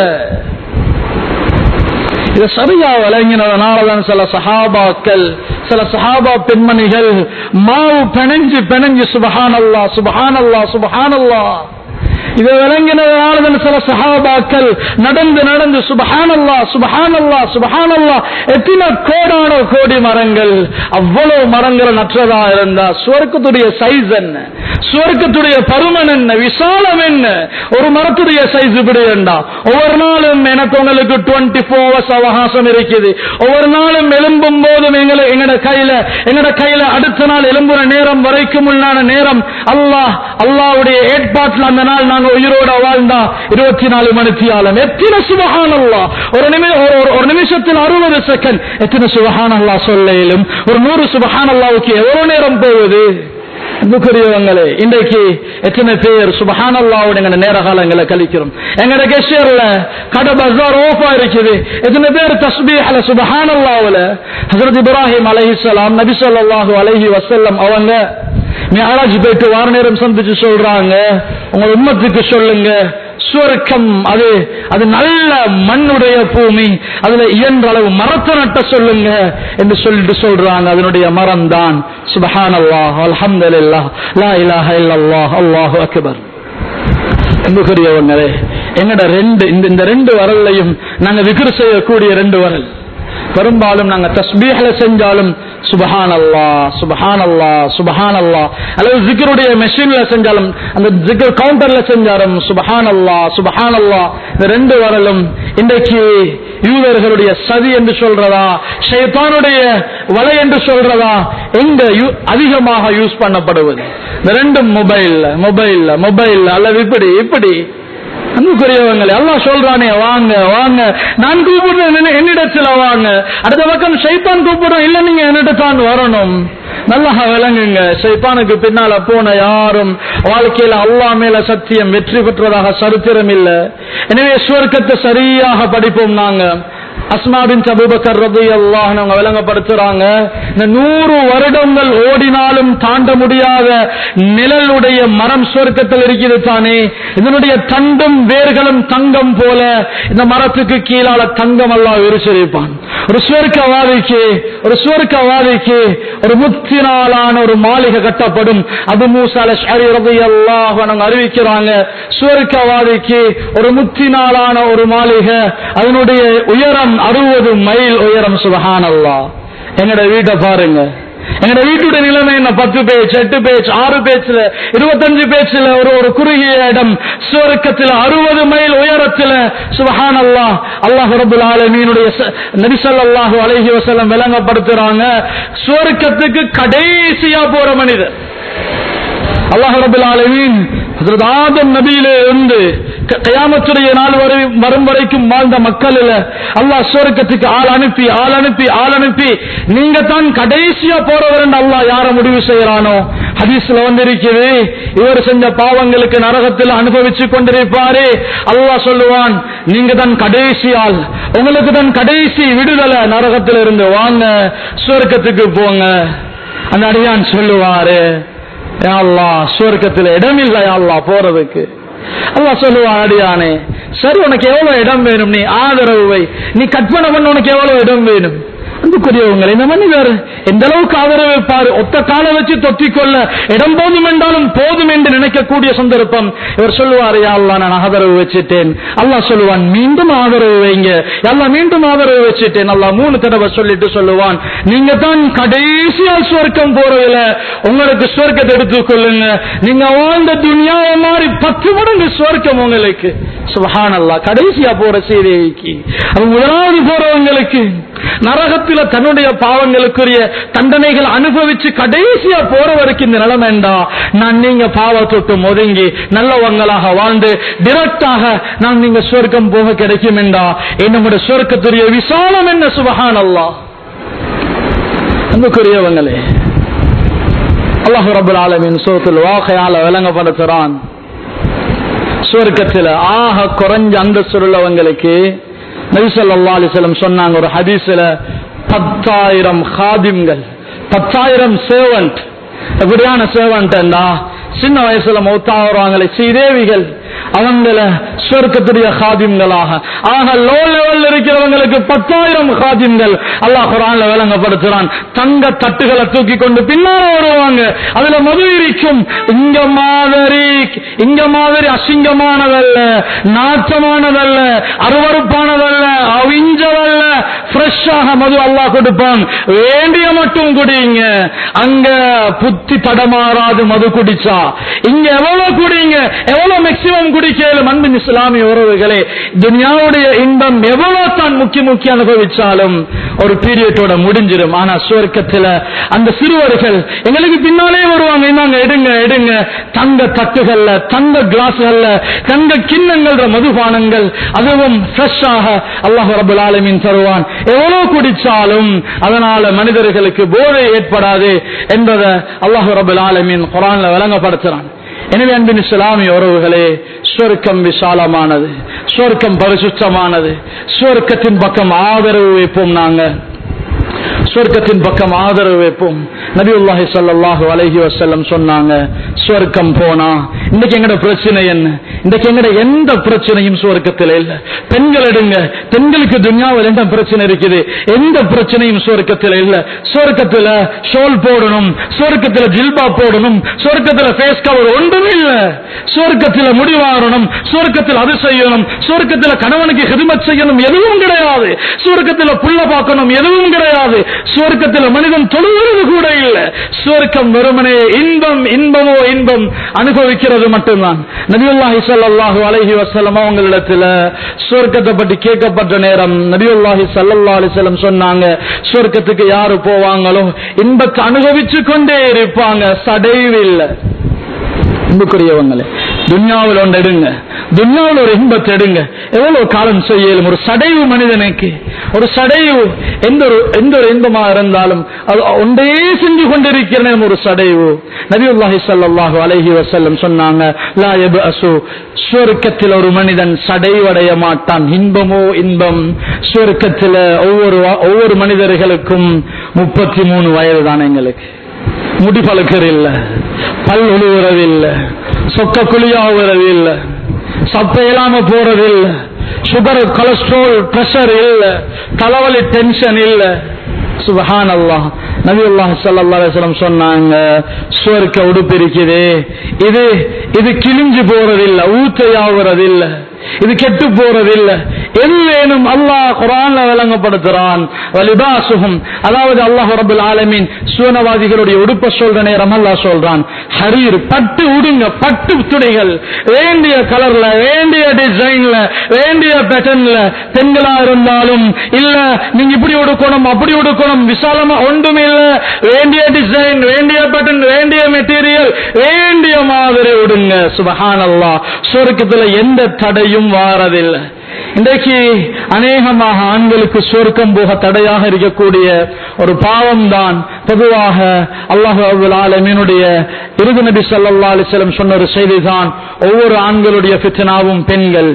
இதை சரியா விளங்கினதுனாலதான் சில சஹாபாக்கள் சில சஹாபா பெண்மணிகள் மாவு பிணைஞ்சு பிணைஞ்சு சுபஹான் அல்லா சுபஹான் அல்லா சுபஹான் அல்லா இதை விளங்கினதுனால சில சஹாபாக்கள் நடந்து நடந்து சுபஹானல்லா சுபஹானல்லா சுபஹானல்லா எத்தனை கோடான கோடி மரங்கள் அவ்வளவு மரங்கள் நற்றதா இருந்தா சுவர்க்கத்துடைய சைஸ் என்ன சுவர்க்கத்துடைய பருமன் என்ன விசாலம் என்ன ஒரு மரத்துடைய சைஸ் இப்படி வேண்டாம் ஒவ்வொரு நாளும் எனக்கு உங்களுக்கு டுவெண்ட்டி ஃபோர் ஹவர்ஸ் அவகாசம் இருக்குது ஒவ்வொரு நாளும் எலும்பும் போதும் எங்களை எங்கட கையில எங்கட கையில அடுத்த நாள் எலும்புற நேரம் வரைக்கும் உள்ளான நேரம் அல்லாஹ் அல்லாவுடைய ஏற்பாட்டில் அந்த நாள் நாங்க உயிரோட வாழ்ந்தா இருபத்தி நாலு மணித்தியாலம் எத்தனை சுபஹான் அல்லா ஒரு நிமிஷம் ஒரு- ஒரு நிமிஷத்தில் அறுபது செகண்ட் எத்தனை சுபஹான் அல்லா சொல்லும் ஒரு நூறு சுபஹான் அல்லாவுக்கு எவ்வளவு நேரம் போகுது அன்புக்குரியவங்களே இன்றைக்கு எத்தனை பேர் சுபஹான் அல்லாவோட எங்க நேர காலங்களை கழிக்கிறோம் எங்கட கெஷர்ல கடை பஜார் ஓஃபா இருக்குது எத்தனை பேர் தஸ்பீஹ்ல சுபஹான் அல்லாவுல ஹசரத் இப்ராஹிம் அலைஹிஸ்ஸலாம் நபி ஸல்லல்லாஹு அலைஹி வஸல்லம் அவங்க மியாராஜ் போயிட்டு வார நேரம் சந்திச்சு சொல்றாங்க உங்க உம்மத்துக்கு சொல்லுங்க சுவர்க்கம் அது அது நல்ல மண்ணுடைய பூமி அதுல இயன்ற அளவு மரத்தை நட்ட சொல்லுங்க என்று சொல்லிட்டு சொல்றாங்க அதனுடைய மரம் தான் சுபஹான் அல்லாஹ் அல்ஹம்துலில்லாஹ் லா இலாஹ இல்லல்லாஹ் அல்லாஹு அக்பர் அன்புக்குரியவங்களே எங்கட ரெண்டு இந்த இந்த ரெண்டு வரல்லையும் நாங்க விக்ர் செய்யக்கூடிய ரெண்டு வரல் பெரும்பாலும் நாங்க தஸ்பீஹ்ல செஞ்சாலும் சுபஹான் அல்லா சுபஹான் அல்லா சுபஹான் அல்லா அல்லது ஜிக்கருடைய மெஷின்ல செஞ்சாலும் அந்த ஜிக்கர் கவுண்டர்ல செஞ்சாலும் சுபஹான் அல்லா சுபஹான் அல்லா இந்த ரெண்டு வரலும் இன்றைக்கு யூதர்களுடைய சதி என்று சொல்றதா ஷைத்தானுடைய வலை என்று சொல்றதா எங்க யூ- அதிகமாக யூஸ் பண்ணப்படுவது இந்த ரெண்டும் மொபைல்ல மொபைல்ல மொபைல்ல அல்லது இப்படி இப்படி அன்புக்குரியவங்களே அல்லாஹ் சொல்றானே வாங்க வாங்க நான் கூப்பிடுறேன் என்ன- என்னிடத்துல வாங்க அடுத்த பக்கம் ஷைத்தான் கூப்பிடுறேன் இல்ல நீங்க என்னிடத்தான் வரணும் நல்லா விளங்குங்க ஷைத்தானுக்கு பின்னால போன யாரும் வாழ்க்கையில அல்லாஹ் மேல சத்தியம் வெற்றி பெற்றதாக சரித்திரம் இல்ல எனவே சுவர்க்கத்தை சரியாக படிப்போம் நாங்க அஸ்மாபின் அபூபக்கர் ரலியல்லாஹு அன்ஹு அவங்க விளங்கப்படுத்துறாங்க இந்த நூறு வருடங்கள் ஓடினாலும் தாண்ட முடியாத நிழலுடைய மரம் சொர்க்கத்தில் இருக்கிறது தானே இதனுடைய தண்டும் வேர்களும் தங்கம் போல இந்த மரத்துக்கு கீழால தங்கம் எல்லாம் விரிச்சிருப்பான் ஒரு சுவர்க்கவாதிக்கு ஒரு சுவர்க்கவாதிக்கு ஒரு முத்தினாலான ஒரு மாளிகை கட்டப்படும் அபு மூசால ஷரி ரலியல்லாஹு அன்ஹு அறிவிக்கிறாங்க சுவர்க்கவாதிக்கு ஒரு முத்தினாலான ஒரு மாளிகை அதனுடைய உயரம் அறுபது மைல் உயரம் சுபஹானல்லா எங்கட வீட்டை பாருங்க எங்கட வீட்டுடைய நிலைமை என்ன பத்து பேஜ் எட்டு பேஜ் ஆறு பேஜ்ல இருபத்தஞ்சு பேஜ்ல ஒரு ஒரு குறுகிய இடம் சுவர்க்கத்தில் அறுபது மைல் உயரத்துல சுபஹான் அல்லாஹ் அல்லாஹ் ரபுல் ஆலமீனுடைய ச- நபி ஸல்லல்லாஹு அலைஹி வஸல்லம் விளங்கப்படுத்துறாங்க சுவர்க்கத்துக்கு கடைசியா போற மனிதர் அல்லாஹ் ரபுல் ஆலமீன் ஹஜ்ரத் ஆதம் நபியில இருந்து க- கயாமத்துடைய நாள் வரை வரும் வரைக்கும் வாழ்ந்த மக்கள் இல்ல அல்லாஹ் சுவர்க்கத்துக்கு ஆள் அனுப்பி ஆள் அனுப்பி ஆள் அனுப்பி நீங்க தான் கடைசியா போறவர் அல்லாஹ் யார முடிவு செய்யறானோ ஹதீஸ்ல வந்திருக்குது இவர் செஞ்ச பாவங்களுக்கு நரகத்தில் அனுபவிச்சு கொண்டிருப்பாரு அல்லாஹ் சொல்லுவான் நீங்க தான் கடைசி ஆள் உங்களுக்கு தான் கடைசி விடுதலை நரகத்தில் இருந்து வாங்க சுவர்க்கத்துக்கு போங்க அந்த அடியான் சொல்லுவாரு யா அல்லாஹ் சுவர்க்கத்தில் இடம் இல்லை யா அல்லாஹ் போறதுக்கு அல்லாஹ் சொல்லுவான் அடியானே சரி உனக்கு எவ்வளவு இடம் வேணும் நீ ஆதரவு வை நீ கற்பனை பண்ண உனக்கு எவ்வளவு இடம் வேணும் அன்புக்குரியவங்க இந்த மனிதர் எந்த அளவுக்கு ஆதரவு வைப்பாரு ஒத்த காலை வச்சு தொத்திக்கொள்ள இடம் போதும் என்றாலும் போதும் என்று நினைக்கக்கூடிய சந்தர்ப்பம் இவர் சொல்லுவாரு யா அல்லாஹ் நான் ஆதரவு வச்சுட்டேன் அல்லாஹ் சொல்லுவான் மீண்டும் ஆதரவு வைங்க அல்லாஹ் மீண்டும் ஆதரவு வச்சுட்டேன் அல்லாஹ் மூணு தடவை சொல்லிட்டு சொல்லுவான் நீங்க தான் கடைசியா சுவர்க்கம் போறதுல உங்களுக்கு சுவர்க்கத்தை எடுத்துக்கொள்ளுங்க நீங்க வாழ்ந்த துனியாவை மாதிரி பத்து மடங்கு சுவர்க்கம் உங்களுக்கு சுபஹான் அல்லாஹ் கடைசியா போற செய்திக்கு அவங்க முதலாவது போறவங்களுக்கு நரகத்தில தன்னுடைய பாவங்களுக்குரிய தண்டனைகள் அனுபவிச்சு கடைசியா போறவருக்கு இந்த நிலைமைண்டா நான் நீங்க பாவத்தொட்டு ஒதுங்கி நல்லவங்களாக வாழ்ந்து டிரெக்டாக நான் நீங்க சொர்க்கம் போக கிடைக்கும் என்றா என்னுடைய சொர்க்கத்துடைய விசாலம் என்ன சுபஹான் அல்லாஹ் அன்புக்குரியவங்களே அல்லாஹ் ரபுல் ஆலமின் சோத்தில் வாகையால விளங்கப்படுத்துறான் சுவர்க்கத்தில் ஆக குறைஞ்ச அந்தஸ்து உள்ளவங்களுக்கு நபிசல்லா அலிசல்லம் சொன்னாங்க ஒரு ஹதீஸ்ல பத்தாயிரம் ஹாதிம்கள் பத்தாயிரம் சேவன்ட் எப்படியான சேவன்டா சின்ன வயசுல மௌத்தாகிறாங்களே ஸ்ரீதேவிகள் அவங்கள சொர்க்கத்துடைய ஹாதிம்களாக ஆக லோ லெவல் இருக்கிறவங்களுக்கு பத்தாயிரம் ஹாதிம்கள் அல்லாஹ் குரான்ல விளங்கப்படுத்துறான் தங்க தட்டுகளை தூக்கி கொண்டு பின்னால வருவாங்க அதுல மது இருக்கும் இங்க மாதிரி இங்க மாதிரி அசிங்கமானதல்ல நாற்றமானதல்ல அருவறுப்பானதல்ல அவிஞ்சதல்ல ஃப்ரெஷ்ஷாக மது அல்லாஹ் கொடுப்பான் வேண்டிய மட்டும் குடிங்க அங்க புத்தி தடமாறாது மது குடிச்சா இங்க எவ்வளவு குடிங்க எவ்வளவு மேக்சிமம் குடிக்கலும் அன்பின் இஸ்லாமிய உறவுகளே துனியாவுடைய இன்பம் எவ்வளவு தான் முக்கிய முக்கிய அனுபவிச்சாலும் ஒரு பீரியட்டோட முடிஞ்சிடும் ஆனா சுவர்க்கத்துல அந்த சிறுவர்கள் எங்களுக்கு பின்னாலே வருவாங்க இந்தாங்க எடுங்க எடுங்க தங்க தட்டுகள்ல தங்க கிளாஸ்கள்ல தங்க கிண்ணங்கள் மதுபானங்கள் அதுவும் ஃப்ரெஷ்ஷாக அல்லாஹ் ரபுல் ஆலமீன் தருவான் எவ்வளவு குடிச்சாலும் அதனால மனிதர்களுக்கு போதை ஏற்படாது என்பதை அல்லாஹ் ரபுல் ஆலமீன் குரான்ல விளங்கப்படுத்துறான் எனவே அன்பின் இஸ்லாமிய உறவுகளே சுவர்க்கம் விசாலமானது சுவர்க்கம் பரிசுத்தமானது சுவர்க்கத்தின் பக்கம் ஆதரவு வைப்போம் நாங்க சுவர்க்கத்தின் பக்கம் ஆதரவு வைப்போம் நபியுல்லாஹி ஸல்லல்லாஹு அலைஹி வஸல்லம் சொன்னாங்க சுவர்க்கம் போனா இன்னைக்கு எங்கட பிரச்சனை என்ன இன்னைக்கு எங்கட எந்த பிரச்சனையும் சுவர்க்கத்தில் இல்ல பெண்கள் எடுங்க பெண்களுக்கு துன்யாவில் என்ன பிரச்சனை இருக்குது எந்த பிரச்சனையும் சுவர்க்கத்தில் இல்ல சுவர்க்கத்தில் ஷோல் போடணும் சுவர்க்கத்தில் ஜில்பா போடணும் சுவர்க்கத்தில் ஃபேஸ் கவர் ஒன்றும் இல்ல சுவர்க்கத்தில் முடிவாரணும் சுவர்க்கத்தில் அது செய்யணும் சுவர்க்கத்தில் கணவனுக்கு ஹிதமத் செய்யணும் எதுவும் கிடையாது சுவர்க்கத்தில் புள்ள பார்க்கணும் எதுவும் கிடையாது சுவர்க்கத்தில் மனிதன் தொழுவது கூட இல்ல சுவர்க்கம் வெறுமனே இன்பம் இன்பமோ இன்பம் அனுபவிக்கிறது மட்டும்தான் நபியுல்லாஹி ஸல்லல்லாஹு அலைஹி வஸல்லம் அவங்களிடத்துல சுவர்க்கத்தை பற்றி கேட்கப்பட்ட நேரம் நபியுல்லாஹி ஸல்லல்லாஹு அலைஹி வஸல்லம் சொன்னாங்க சுவர்க்கத்துக்கு யாரு போவாங்களோ இன்பத்தை அனுபவிச்சு கொண்டே இருப்பாங்க சடைவு இல்லை அன்புக்குரியவங்களே துன்யாவில் ஒன்று எடுங்க துன்யாவில் ஒரு இன்பத்தை எடுங்க எவ்வளவு காலம் செய்யலும் ஒரு சடைவு மனிதனுக்கு ஒரு சடைவு எந்த ஒரு எந்த ஒரு இன்பமா இருந்தாலும் அது ஒன்றே செஞ்சு கொண்டிருக்கிறேன் ஒரு சடைவு நபியுல்லாஹி ஸல்லல்லாஹு அலைஹி வஸல்லம் சொன்னாங்க லா யபஅசு சுவர்க்கத்தில் ஒரு மனிதன் சடைவடைய மாட்டான் இன்பமோ இன்பம் சுவர்க்கத்தில் ஒவ்வொரு ஒவ்வொரு மனிதர்களுக்கும் முப்பத்தி மூணு வயது தான் எங்களுக்கு முடி பழக்கிறது இல்ல பல் உழுவுறது இல்ல சொக்க குழியாகிறது இல்ல சப்பை இல்லாம போறது இல்ல சுகர் கொலஸ்ட்ரால் பிரஷர் இல்ல தலைவலி டென்ஷன் இல்ல சுபஹான் அல்லாஹ் நபி அல்லாஹ் சல்லா அலிஸ்லம் சொன்னாங்க சுவர்க்க உடுப்பு இருக்குது இது இது கிழிஞ்சு போறது இல்ல ஊத்தையாகிறது இல்ல இது கெட்டு போறது இல்ல எது வேணும் அல்லாஹ் குரான்ல விளங்கப்படுத்துறான் வலிபாசுகும் அதாவது அல்லாஹ் ரபுல் ஆலமீன் சுவனவாதிகளுடைய உடுப்ப சொல்ற நேரம் அல்லாஹ் சொல்றான் ஹரீர் பட்டு உடுங்க பட்டு துடைகள் வேண்டிய கலர்ல வேண்டிய டிசைன்ல வேண்டிய பேட்டர்ன்ல பெண்களா இருந்தாலும் இல்ல நீங்க இப்படி உடுக்கணும் அப்படி உடுக்கணும் விசாலமா ஒன்றும் இல்ல வேண்டிய டிசைன் வேண்டிய பேட்டர்ன் வேண்டிய மெட்டீரியல் வேண்டிய மாதிரி உடுங்க சுபஹானல்லாஹ் சொர்க்கத்துல எந்த தடையும் வாரதில்லை இன்றைக்கு அநேகமாக ஆண்களுக்கு சொர்க்கம் போக தடையாக இருக்கக்கூடிய ஒரு பாவம் தான் பொதுவாக அல்லாஹு அபுல் ஆலமீனுடைய இறுதி நபி ஸல்லல்லாஹு அலைஹி வஸல்லம் சொன்ன ஒரு செய்திதான் ஒவ்வொரு ஆண்களுடைய ஃபித்னாவும் பெண்கள்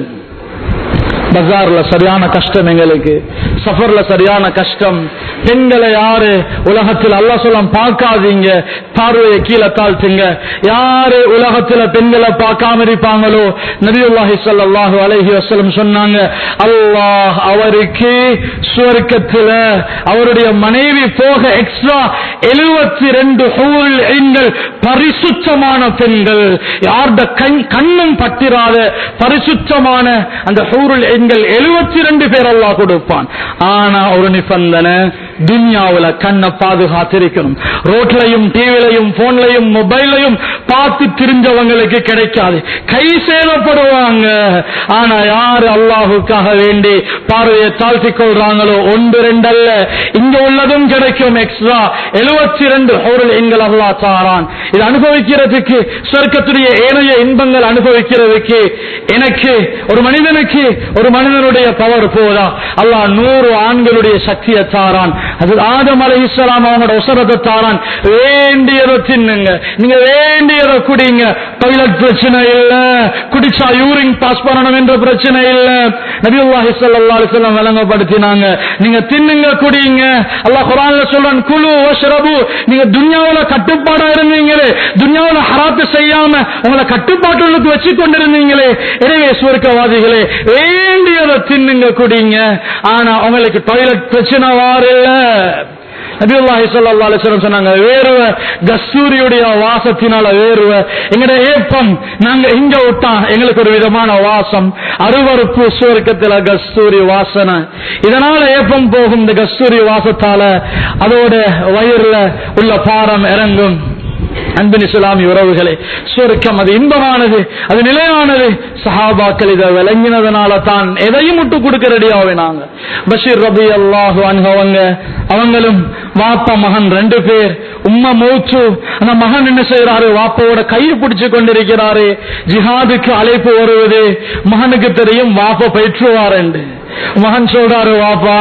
பஜார்ல சரியான கஷ்டம் எங்களுக்கு சஃபர்ல சரியான கஷ்டம் பெண்களை யாரு உலகத்தில் அல்லா சொல்லம் பார்க்காதீங்க பார்வையை கீழே தாழ்த்துங்க யாரு உலகத்துல பெண்களை பார்க்காம இருப்பாங்களோ நபியுல்லாஹி ஸல்லல்லாஹு அலைஹி வஸல்லம் சொன்னாங்க அல்லாஹ் அவருக்கு சுவர்க்கத்துல அவருடைய மனைவி போக எக்ஸ்ட்ரா எழுபத்தி ரெண்டு பெண்கள் பரிசுத்தமான பெண்கள் யார்ட கண் கண்ணும் பட்டிராத பரிசுத்தமான அந்த ஹூருல் எண்கள் எழுபத்தி ரெண்டு பேர் அல்லாஹ் கொடுப்பான் ஆனா ஒரு நிபந்தனை துன்யாவுல கண்ணை பாதுகாத்திருக்கணும் ரோட்லையும் டிவிலையும் போன்லையும் மொபைலையும் பார்த்து திரிஞ்சவங்களுக்கு கிடைக்காது கை சேதப்படுவாங்க ஆனா யாரு அல்லாஹுக்காக வேண்டி பார்வையை தாழ்த்திக் கொள்றாங்களோ ஒன்று ரெண்டு அல்ல இங்க உள்ளதும் கிடைக்கும் எக்ஸ்ட்ரா எழுபத்தி ரெண்டு ஹோரல் எண்கள் அல்லாஹ் தாரான் இது அனுபவிக்கிறதுக்கு சொர்க்கத்துடைய ஏனைய இன்பங்கள் அனுபவிக்கிறதுக்கு எனக்கு ஒரு மனிதனுக்கு ஒரு மனிதனுடைய பவர் போதா அல்லாஹ் நூறு ஆண்களுடைய சக்தியை தாரான் அது ஆதம் அலை இஸ்லாம் அவங்களோட உசரத்தை தாரான் வேண்டியதை தின்னுங்க நீங்க வேண்டியதை குடிங்க டாய்லெட் பிரச்சனை இல்ல குடிச்சா யூரின் பாஸ் பண்ணணும் என்ற பிரச்சனை இல்ல நபியுல்லாஹி ஸல்லல்லாஹு அலைஹி வஸல்லம் விளங்கப்படுத்தினாங்க நீங்க தின்னுங்க குடிங்க அல்லாஹ் குர்ஆன்ல சொல்றான் குலு வஷ்ரபு நீங்க துன்யாவுல கட்டுப்பாடா இருந்தீங்களே துன்யாவுல ஹராத்து செய்யாம உங்களை கட்டுப்பாட்டுகளுக்கு வச்சு கொண்டிருந்தீங்களே எனவே சுவர்க்கவாதிகளே வேண்டியதை தின்னுங்க குடிங்க ஆனா உங்களுக்கு டாய்லெட் பிரச்சனை வாரில்ல நபியுல்லாஹி ஸல்லல்லாஹு அலைஹி வஸல்லம் சொன்னாங்க வேர்வை கஸ்தூரியுடைய வாசத்தினால வேர்வை எங்கட ஏப்பம் நாங்க இங்க விட்டா எங்களுக்கு ஒரு விதமான வாசம் அருவருப்பு சுவர்க்கத்துல கஸ்தூரி வாசனை இதனால ஏப்பம் போகும் இந்த கஸ்தூரி வாசத்தால அதோட வயிறுல உள்ள பாரம் இறங்கும் அன்பின் இஸ்லாமிய உறவுகளே சுவர்க்கம் அது இன்பமானது அது நிலையானது சஹாபாக்கள் இதை விளங்கினதுனால தான் எதையும் விட்டு கொடுக்க ரெடியாவினாங்க பஷீர் ரபி அல்லாஹு அவங்க அவங்களும் வாப்பா மகன் ரெண்டு பேர் உம்மா மூச்சு அந்த மகன் என்ன செய்யறாரு வாப்பாவோட கையை பிடிச்சு கொண்டிருக்கிறாரு ஜிஹாதுக்கு அழைப்பு வருவது மகனுக்கு தெரியும் வாப்பா பயிற்றுவார் என்று மகன் சொல்றாரு வாப்பா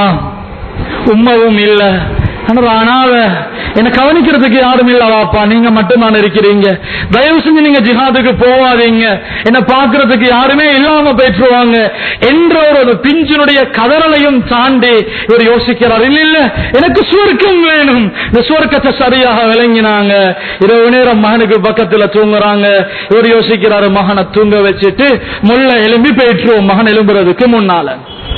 உம்மவும் இல்ல அனாவ என்ன கவனிக்கிறதுக்கு யாரும் இல்ல வாப்பா நீங்க மட்டும் தான் இருக்கிறீங்க தயவு செஞ்சு நீங்க ஜிஹாதுக்கு போவாதீங்க என்ன பாக்குறதுக்கு யாருமே இல்லாம போயிட்டுருவாங்க என்ற ஒரு பிஞ்சினுடைய கதறலையும் தாண்டி இவர் யோசிக்கிறார் இல்ல இல்ல எனக்கு சுவர்க்கம் வேணும் இந்த சுவர்க்கத்தை சரியாக விளங்கினாங்க இரவு நேரம் மகனுக்கு பக்கத்துல தூங்குறாங்க இவர் யோசிக்கிறாரு மகனை தூங்க வச்சுட்டு முள்ள எலும்பி போயிட்டுருவோம் மகன் எலும்புறதுக்கு முன்னால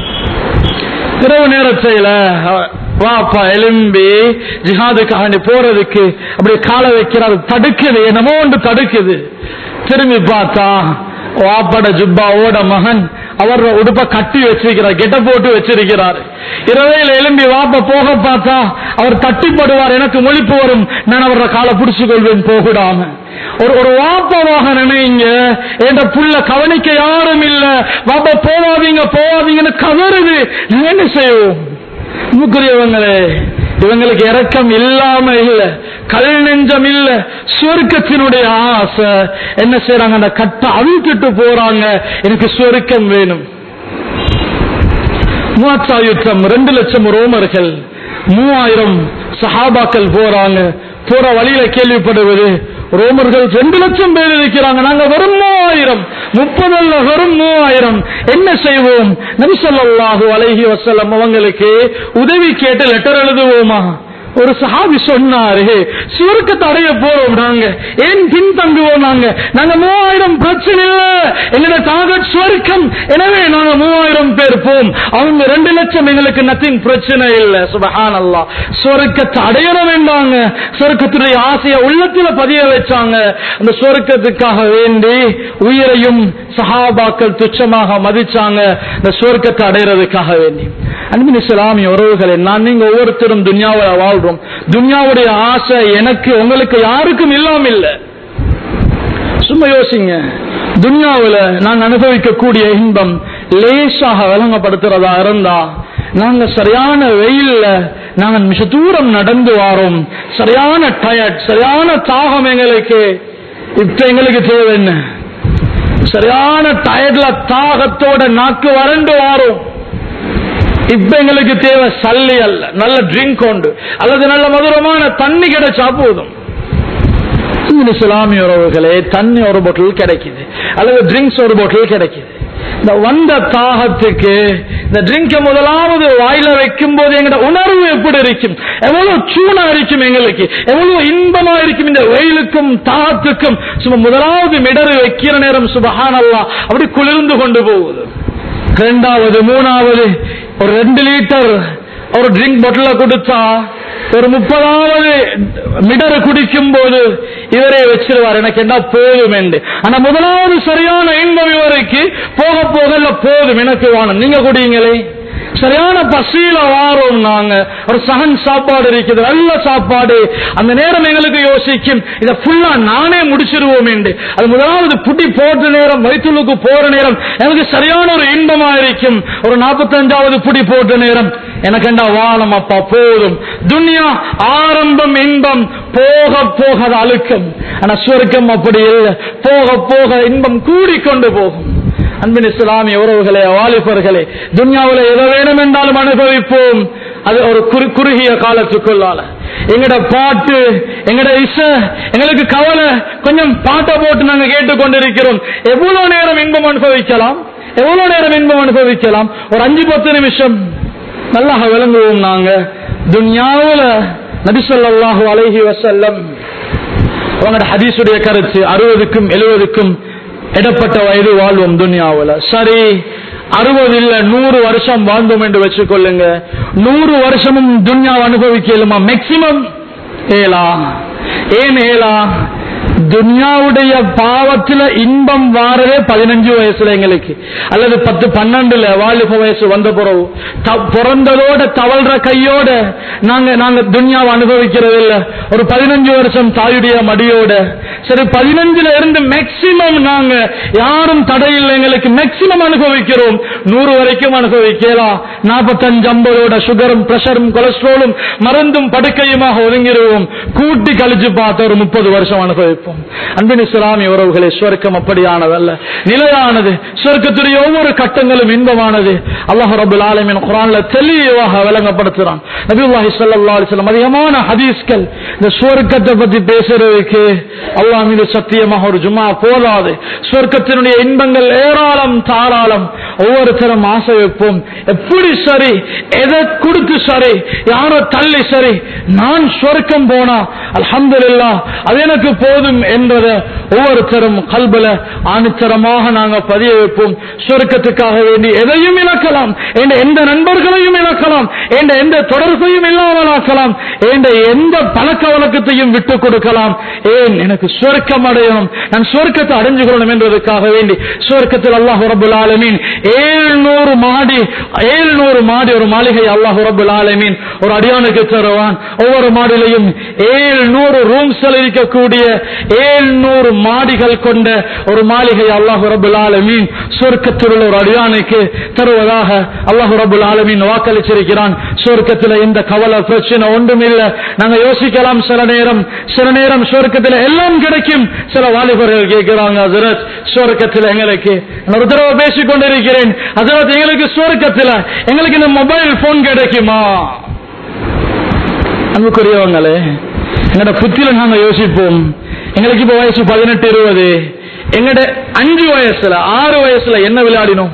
இரவு நேரத்தையில வாப்பா எலும்பி ஜிஹாதுக்காக போறதுக்கு அப்படி கால வைக்கிறார் தடுக்குது என்னமோ ஒன்று தடுக்குது திரும்பி பார்த்தா வாப்பட ஜுப்பாவோட மகன் அவர் உடுப்ப கட்டி வச்சிருக்கிறார் கெட்ட போட்டு வச்சிருக்கிறார் இரவையில் எலும்பி வாப்ப போக பார்த்தா அவர் தட்டிப்படுவார் எனக்கு மொழிப்பு வரும் நான் அவரோட காலை பிடிச்சு கொள்வேன் போகுடாம ஒரு ஒரு வாப்பாவாக நினைங்க என்ற புள்ள கவனிக்க யாரும் இல்ல வாப்பா போவாதீங்க போவாதீங்கன்னு கதறுது நான் என்ன செய்வோம் மூக்குரியவங்களே இவங்களுக்கு இறக்கம் இல்லாம இல்ல கல் நெஞ்சம் இல்ல சுவர்க்கத்தினுடைய ஆசை என்ன செய்யறாங்க அந்த கட்டை அவிழ்த்துட்டு போறாங்க எனக்கு சுவர்க்கம் வேணும் மூவாச்சா யுத்தம் ரெண்டு லட்சம் ரோமர்கள் மூவாயிரம் சஹாபாக்கள் போறாங்க போற வழியில கேள்விப்படுவது ரோமர்கள் ரெண்டு லட்சம் பேர் இருக்கிறாங்க நாங்க வெறும் மூவாயிரம் முப்பதல்ல வெறும் மூவாயிரம் என்ன செய்வோம் நபிசல்லாஹு அலைஹி வசல்லம் அவங்களுக்கு உதவி கேட்டு லெட்டர் எழுதுவோமா ஒரு சஹாபி சொன்னாரு சுருக்கத்தை அடைய போறோம் நாங்க ஏன் பின்தங்குவோம் நாங்க நாங்க மூவாயிரம் பிரச்சனை இல்ல எங்களோட டார்கெட் சுவர்க்கம் எனவே நாங்க மூவாயிரம் பேர் போம் அவங்க ரெண்டு லட்சம் எங்களுக்கு நத்திங் பிரச்சனை இல்ல சுபஹான் அல்லா சுவர்க்கத்தை அடையற வேண்டாங்க சுவர்க்கத்துடைய ஆசையை உள்ளத்துல பதிய வச்சாங்க அந்த சுவர்க்கத்துக்காக வேண்டி உயிரையும் சஹாபாக்கள் துச்சமாக மதிச்சாங்க இந்த சுவர்க்கத்தை அடைகிறதுக்காக வேண்டி அன்பின் இஸ்லாமிய உறவுகளை நான் நீங்க ஒவ்வொருத்தரும் துன்யாவில் வாழ்றோம் துன்யாவுடைய ஆசை எனக்கு உங்களுக்கு யாருக்கும் இல்லாம இல்ல சும்மா யோசிங்க துன்யாவில் நான் அனுபவிக்கக்கூடிய இன்பம் லேசாக விளங்கப்படுத்துறதா இருந்தா நாங்க சரியான வெயில்ல நாங்க மிக தூரம் நடந்து வாரோம் சரியான டயர்ட் சரியான தாகம் எங்களுக்கு இப்ப எங்களுக்கு தேவை என்ன சரியான டயர்ட்ல தாகத்தோட நாக்கு வறண்டு வாரோம் இப்ப எங்களுக்கு தேவை சல்லி அல்ல நல்ல ட்ரிங்க் உண்டு அல்லது நல்ல மதுரமான தண்ணி கிடைச்சா போதும் இஸ்லாமிய உறவுகளே தண்ணி ஒரு பாட்டில் கிடைக்குது அல்லது ட்ரிங்க்ஸ் ஒரு பாட்டில் கிடைக்குது இந்த வந்த தாகத்துக்கு இந்த ட்ரிங்க முதலாவது வாயில வைக்கும் போது எங்கட உணர்வு எப்படி இருக்கும் எவ்வளவு சூனா இருக்கும் எங்களுக்கு எவ்வளவு இன்பமா இருக்கும் இந்த வெயிலுக்கும் தாகத்துக்கும் சும்மா முதலாவது மிடரு வைக்கிற நேரம் சுபஹானல்லா அப்படி குளிர்ந்து கொண்டு போகுது ரெண்டாவது மூணாவது ஒரு ரெண்டு லிட்டர் ஒரு ட்ரிங்க் பாட்டில கொடுத்தா ஒரு முப்பதாவது மிடரை குடிக்கும் போது இவரே வச்சிருவார் எனக்கு என்ன போதும் என்று ஆனா முதலாவது சரியான இன்பம் இவருக்கு போக போக இல்ல போதும் எனக்கு வேணும் நீங்க குடிங்களே சரியான பசியில வாரோம் நாங்க ஒரு சகன் சாப்பாடு இருக்குது நல்ல சாப்பாடு அந்த நேரம் எங்களுக்கு யோசிக்கும் இதை ஃபுல்லா நானே முடிச்சிருவோம் என்று அது முதலாவது புட்டி போட்ட நேரம் வயிற்றுலுக்கு போற நேரம் எனக்கு சரியான ஒரு இன்பமா இருக்கும் ஒரு நாற்பத்தஞ்சாவது புடி போட்ட நேரம் எனக்கு என்ன வானம் அப்பா போதும் துன்யா ஆரம்பம் இன்பம் போக போக அது அழுக்கம் ஆனா சுவர்க்கம் அப்படி இல்லை போக போக இன்பம் கூடிக்கொண்டு போகும் அன்பின் இஸ்லாமிய உறவுகளே வாலிபர்களே துன்யாவில் எதை வேணும் என்றாலும் அனுபவிப்போம் அது ஒரு குறு குறுகிய காலத்துக்குள்ளால எங்கட பாட்டு எங்கட இச எங்களுக்கு கவலை கொஞ்சம் பாட்டை போட்டு நாங்க கேட்டுக்கொண்டிருக்கிறோம் எவ்வளவு நேரம் இன்பம் அனுபவிக்கலாம் எவ்வளவு நேரம் இன்பம் அனுபவிக்கலாம் ஒரு அஞ்சு பத்து நிமிஷம் நல்லா விளங்குவோம் நாங்க துன்யாவுல நபிசல்லாஹு அலைஹி வசல்லம் அவங்களோட ஹதீசுடைய கருத்து அறுபதுக்கும் எழுபதுக்கும் இடப்பட்ட வயது வாழ்வோம் துன்யாவுல சரி அறுபது இல்ல நூறு வருஷம் வாழ்ந்தோம் என்று வச்சுக்கொள்ளுங்க நூறு வருஷமும் துன்யாவை அனுபவிக்கலுமா மேக்சிமம் ஏலா ஏன் ஏலா துன்யாவுடைய பாவத்துல இன்பம் வாரதே பதினஞ்சு வயசுல எங்களுக்கு அல்லது பத்து பன்னெண்டுல வாலிப வயசு வந்த பிறகு த- பிறந்ததோட தவழ்ற கையோட நாங்க நாங்க துன்யாவை அனுபவிக்கிறது இல்ல ஒரு பதினஞ்சு வருஷம் தாயுடைய மடியோட சரி பதினஞ்சுல இருந்து மேக்சிமம் நாங்க யாரும் தடையில்லை எங்களுக்கு மேக்சிமம் அனுபவிக்கிறோம் நூறு வரைக்கும் அனுபவிக்கலாம் நாற்பத்தஞ்சு ஐம்பதோட சுகரும் பிரஷரும் கொலஸ்ட்ராலும் மருந்தும் படுக்கையுமாக ஒதுங்கிடுவோம் கூட்டி கழிச்சு பார்த்த ஒரு முப்பது வருஷம் அனுபவிப்போம் அன்பின் இஸ்லாமிய உறவுகளை சுவர்க்கம் அப்படியானதல்ல நிலையானது சுவர்க்கத்துடைய ஒவ்வொரு கட்டங்களும் இன்பமானது அல்லாஹ் ரபுல் ஆலமின் குரான்ல தெளிவாக விளங்கப்படுத்துறான் நபியுல்லாஹி ஸல்லல்லாஹு அலைஹி வஸல்லம் அதிகமான ஹதீஸ்கள் இந்த சுவர்க்கத்தை பத்தி பேசுறதுக்கு அல்லாஹ் மீது சத்தியமாக ஒரு ஜும்மா போதாது சுவர்க்கத்தினுடைய இன்பங்கள் ஏராளம் தாராளம் ஒவ்வொருத்தரும் ஆசை வைப்போம் எப்படி சரி எதை கொடுத்து சரி யாரோ தள்ளி சரி நான் சுவர்க்கம் போனா அல்ஹம்துலில்லாஹ் அது எனக்கு போதும் என்பதை ஒவ்வொருத்தரும் கல்பல ஆணித்தரமாக நாங்க பதிய வைப்போம் சுவர்க்கத்துக்காக வேண்டி எதையும் இழக்கலாம் என்ற எந்த நண்பர்களையும் இழக்கலாம் என்ற எந்த தொடர்பையும் இல்லாமல் ஆக்கலாம் என்ற எந்த பழக்க வழக்கத்தையும் விட்டு கொடுக்கலாம் ஏன் எனக்கு சுவர்க்கம் அடையணும் நான் சுவர்க்கத்தை அடைஞ்சு கொள்ளணும் என்பதற்காக வேண்டி சுவர்க்கத்தில் அல்லாஹ் ரபுல் ஆலமீன் ஏழ்நூறு மாடி ஏழ்நூறு மாடி ஒரு மாளிகை அல்லாஹ் ரபுல் ஆலமீன் ஒரு அடியானுக்கு தருவான் ஒவ்வொரு மாடியிலையும் ஏழ்நூறு ரூம்ஸ்கள் இருக்கக்கூடிய ஏழ்நூறு மாடிகள் கொண்ட ஒரு மாளிகை அல்லாஹ் ரபுல் ஆலமீன் சுவர்க்கத்தில் உள்ள ஒரு அடியானுக்கு தருவதாக அல்லாஹ் ரபுல் ஆலமீன் வாக்களிச்சிருக்கிறான் சுவர்க்கத்தில் இந்த கவலை பிரச்சனை ஒன்றும் இல்லை நாங்க யோசிக்கலாம் சில நேரம் சில நேரம் சுவர்க்கத்தில் எல்லாம் கிடைக்கும் சில வாலிபர்கள் கேட்கிறாங்க ஹசரத் சுவர்க்கத்தில் எங்களுக்கு நான் ஒரு தடவை பேசிக் கொண்டிருக்கிறேன் ஹசரத் எங்களுக்கு சுவர்க்கத்தில் எங்களுக்கு இந்த மொபைல் போன் கிடைக்குமா அன்புக்குரியவங்களே எங்கட புத்தியில நாங்க யோசிப்போம் எங்களுக்கு இப்ப வயசு பதினெட்டு இருபது எங்கட அஞ்சு வயசுல ஆறு வயசுல என்ன விளையாடினோம்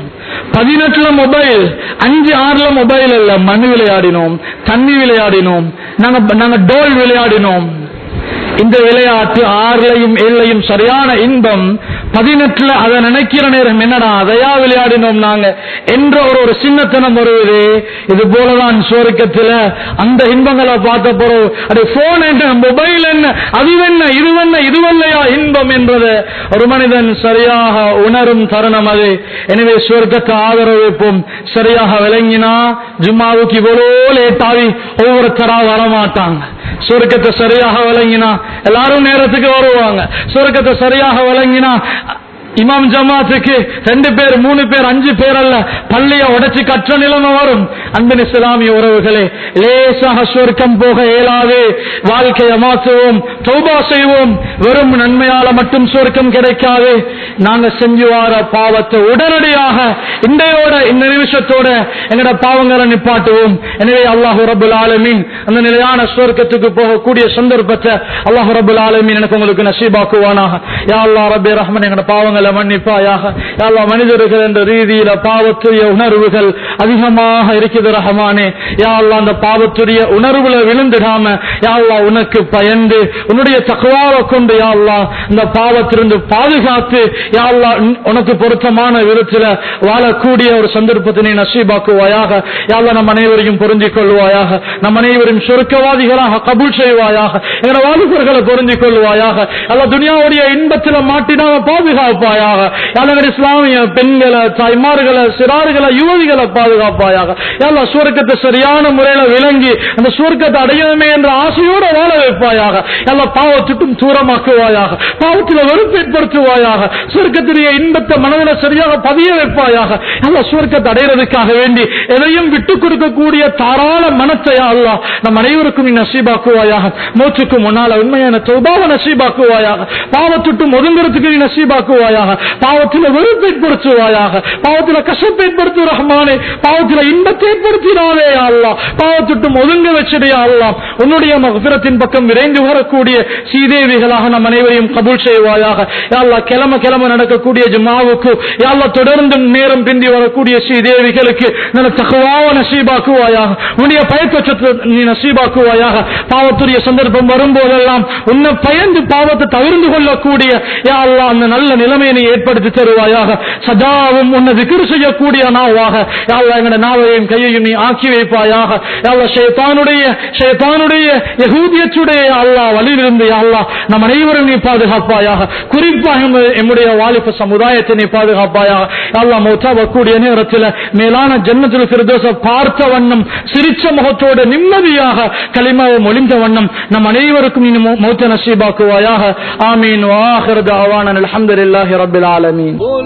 பதினெட்டுல மொபைல் அஞ்சு ஆறுல மொபைல் இல்ல மண் விளையாடினோம் தண்ணி விளையாடினோம் நாங்க நாங்க டோல் விளையாடினோம் இந்த விளையாட்டு ஆறுலையும் ஏழையும் சரியான இன்பம் பதினெட்டுல அதை நினைக்கிற நேரம் என்னடா அதையா விளையாடினோம் நாங்க என்ற ஒரு ஒரு சின்னத்தனம் வருவது இது போலதான் சுவர்க்கத்துல அந்த இன்பங்களை பார்த்த பிறகு அது போன் என்ன மொபைல் என்ன அது என்ன இது என்ன இதுவல்லையா இன்பம் என்றது ஒரு மனிதன் சரியாக உணரும் தருணம் அது எனவே சுவர்க்கத்தை ஆதரவு வைப்போம் சரியாக விளங்கினா ஜும்மாவுக்கு இவ்வளோ லேட்டாவி ஒவ்வொருத்தரா வரமாட்டாங்க சுருக்கத்தை சரியாக விளங்கினா எல்லாரும் நேரத்துக்கு வருவாங்க சுருக்கத்தை சரியாக விளங்கினா இமாம் ஜமாத்துக்கு ரெண்டு பேர் மூணு பேர் அஞ்சு பேர் அல்ல பள்ளிய உடைச்சு கற்ற நிலைமை வரும் அன்பின் இஸ்லாமிய உறவுகளே லேசாக சுவர்க்கம் போக இயலாது வாழ்க்கையை மாற்றுவோம் தௌபா செய்வோம் வெறும் நன்மையால மட்டும் சுவர்க்கம் கிடைக்காது நாங்க செஞ்சு வார பாவத்தை உடனடியாக இன்றையோட இந்த நிமிஷத்தோட எங்கட பாவங்களை நிப்பாட்டுவோம் எனவே அல்லாஹு ரபுல் ஆலமீன் அந்த நிலையான சுவர்க்கத்துக்கு போகக்கூடிய சந்தர்ப்பத்தை அல்லாஹு ரபுல் ஆலமீன் எனக்கு உங்களுக்கு நசீபாக்குவானாக யா அல்லா ரபி ரஹ்மன் எங்கட பாவங்களை மன்னிப்பாயாக யா அல்லாஹ் மனிதர்கள் என்ற ரீதியில பாவத்துடைய உணர்வுகள் அதிகமாக இருக்குது ரஹமானே யா அல்லாஹ் அந்த பாவத்துடைய உணர்வுல விழுந்துடாம யா அல்லாஹ் உனக்கு பயந்து உன்னுடைய தக்குவாவை கொண்டு யா அல்லாஹ் இந்த பாவத்திலிருந்து பாதுகாத்து யா அல்லாஹ் உன்- உனக்கு பொருத்தமான விதத்துல வாழக்கூடிய ஒரு சந்தர்ப்பத்தை நீ நசீபாக்குவாயாக யா அல்லாஹ் நம் அனைவரையும் புரிஞ்சிக் கொள்வாயாக நம் அனைவரையும் சுருக்கவாதிகளாக கபூல் செய்வாயாக எங்களோட வாலிபர்களை புரிஞ்சிக் கொள்வாயாக அல்ல துனியாவுடைய இன்பத்தில் மாட்டினாம பாதுகாப்பாயாக யாழ் இஸ்லாமிய பெண்களை தாய்மார்களை சிறார்களை யுவதிகளை பாதுகாப்பாயாக யாழ் சுவர்க்கத்தை சரியான முறையில விளங்கி அந்த சுவர்க்கத்தை அடையணுமே என்ற ஆசையோட வாழ வைப்பாயாக எல்லா பாவத்துக்கும் தூரமாக்குவாயாக பாவத்தில் வெறுப்பு ஏற்படுத்துவாயாக சுவர்க்கத்துடைய இன்பத்தை மனதில் சரியாக பதிய வைப்பாயாக எல்லா சுவர்க்கத்தை அடைகிறதுக்காக வேண்டி எதையும் விட்டு கொடுக்கக்கூடிய தாராள மனத்தை அல்லா நம் அனைவருக்கும் நீ நசீபாக்குவாயாக மூச்சுக்கு முன்னால உண்மையான தௌபாவ நசீபாக்குவாயாக பாவத்துட்டும் ஒதுங்கிறதுக்கு நீ நசீபாக்குவாயாக பாவத்தில் வெறுப்பு ஏற்படுத்துவாயாக பாவத்தில் கசப்பு ஏற்படுத்து ரஹ்மானே பாவத்தில் இன்பத்தை ஏற்படுத்தினாவே அல்லா பாவத்துட்டும் ஒதுங்க வச்சதே அல்லா உன்னுடைய மகபிரத்தின் பக்கம் விரைந்து வரக்கூடிய சீதேவிகளாக நம் அனைவரையும் கபூல் செய்வாயாக யா அல்லாஹ் கிளம்ப கிளம்ப நடக்கக்கூடிய ஜுமாவுக்கு யா அல்லாஹ் தொடர்ந்து நேரம் பிந்தி வரக்கூடிய ஸ்ரீதேவிகளுக்கு நல்ல தகவாவ நசீபாக்குவாயாக உன்னுடைய பயக்கச்சத்தை நீ நசீபாக்குவாயாக பாவத்துடைய சந்தர்ப்பம் வரும்போதெல்லாம் உன்னை பயந்து பாவத்தை தவிர்ந்து கொள்ளக்கூடிய யா அல்லாஹ் அந்த நல்ல நிலைமையை நீ ஏற்படுத்தி தருவாயாக சதாவும் உன்னை விக்கிரு செய்யக்கூடிய நாவாக யா அல்லாஹ் எங்கட நாவையும் கையையும் நீ ஆக்கி வைப்பாயாக யா அல்லாஹ் ஷைத்தானுடைய ஷைத்தானுடைய யகூதியத்துடைய யா அல்லாஹ் வழியிலிருந்து யா அல்லாஹ் நம் அனைவரும் நீ பாதுகாப்பாயாக குறிப்பாக எம்ம- எம்முடைய வாலிப சமுதாயத்தை நீ பாதுகாப்பாயாக யா அல்லாஹ் மௌத்தா வரக்கூடிய நேரத்தில் மேலான ஜன்னத்தில் பிரதோஷ பார்த்த வண்ணம் சிரிச்ச முகத்தோடு நிம்மதியாக களிமாவை மொழிந்த வண்ணம் நம் அனைவருக்கும் நீ மௌ- மௌத்த நசீபாக்குவாயாக ஆமீன் வாஹிர் தாவான அல்ஹம்துலில்லாஹி ரப்பில் ஆலமீன்
قل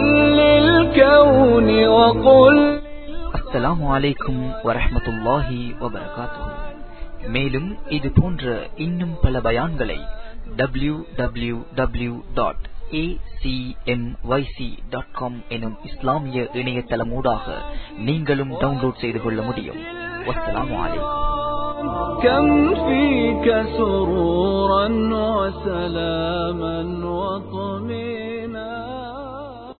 للكون وقل
அஸ்ஸலாமு அலைக்கும் வரஹ்மத்துல்லாஹி வபரகாத்துஹு மேலும் இது போன்ற இன்னும் பல பயான்களை W W W dot dot com எனும் இஸ்லாமிய இணையதளமூடாக நீங்களும் டவுன்லோட் செய்து கொள்ள முடியும் வஸ்ஸலாமு அலைக்கும்
كم فيك سرورا وسلاما وطمئنا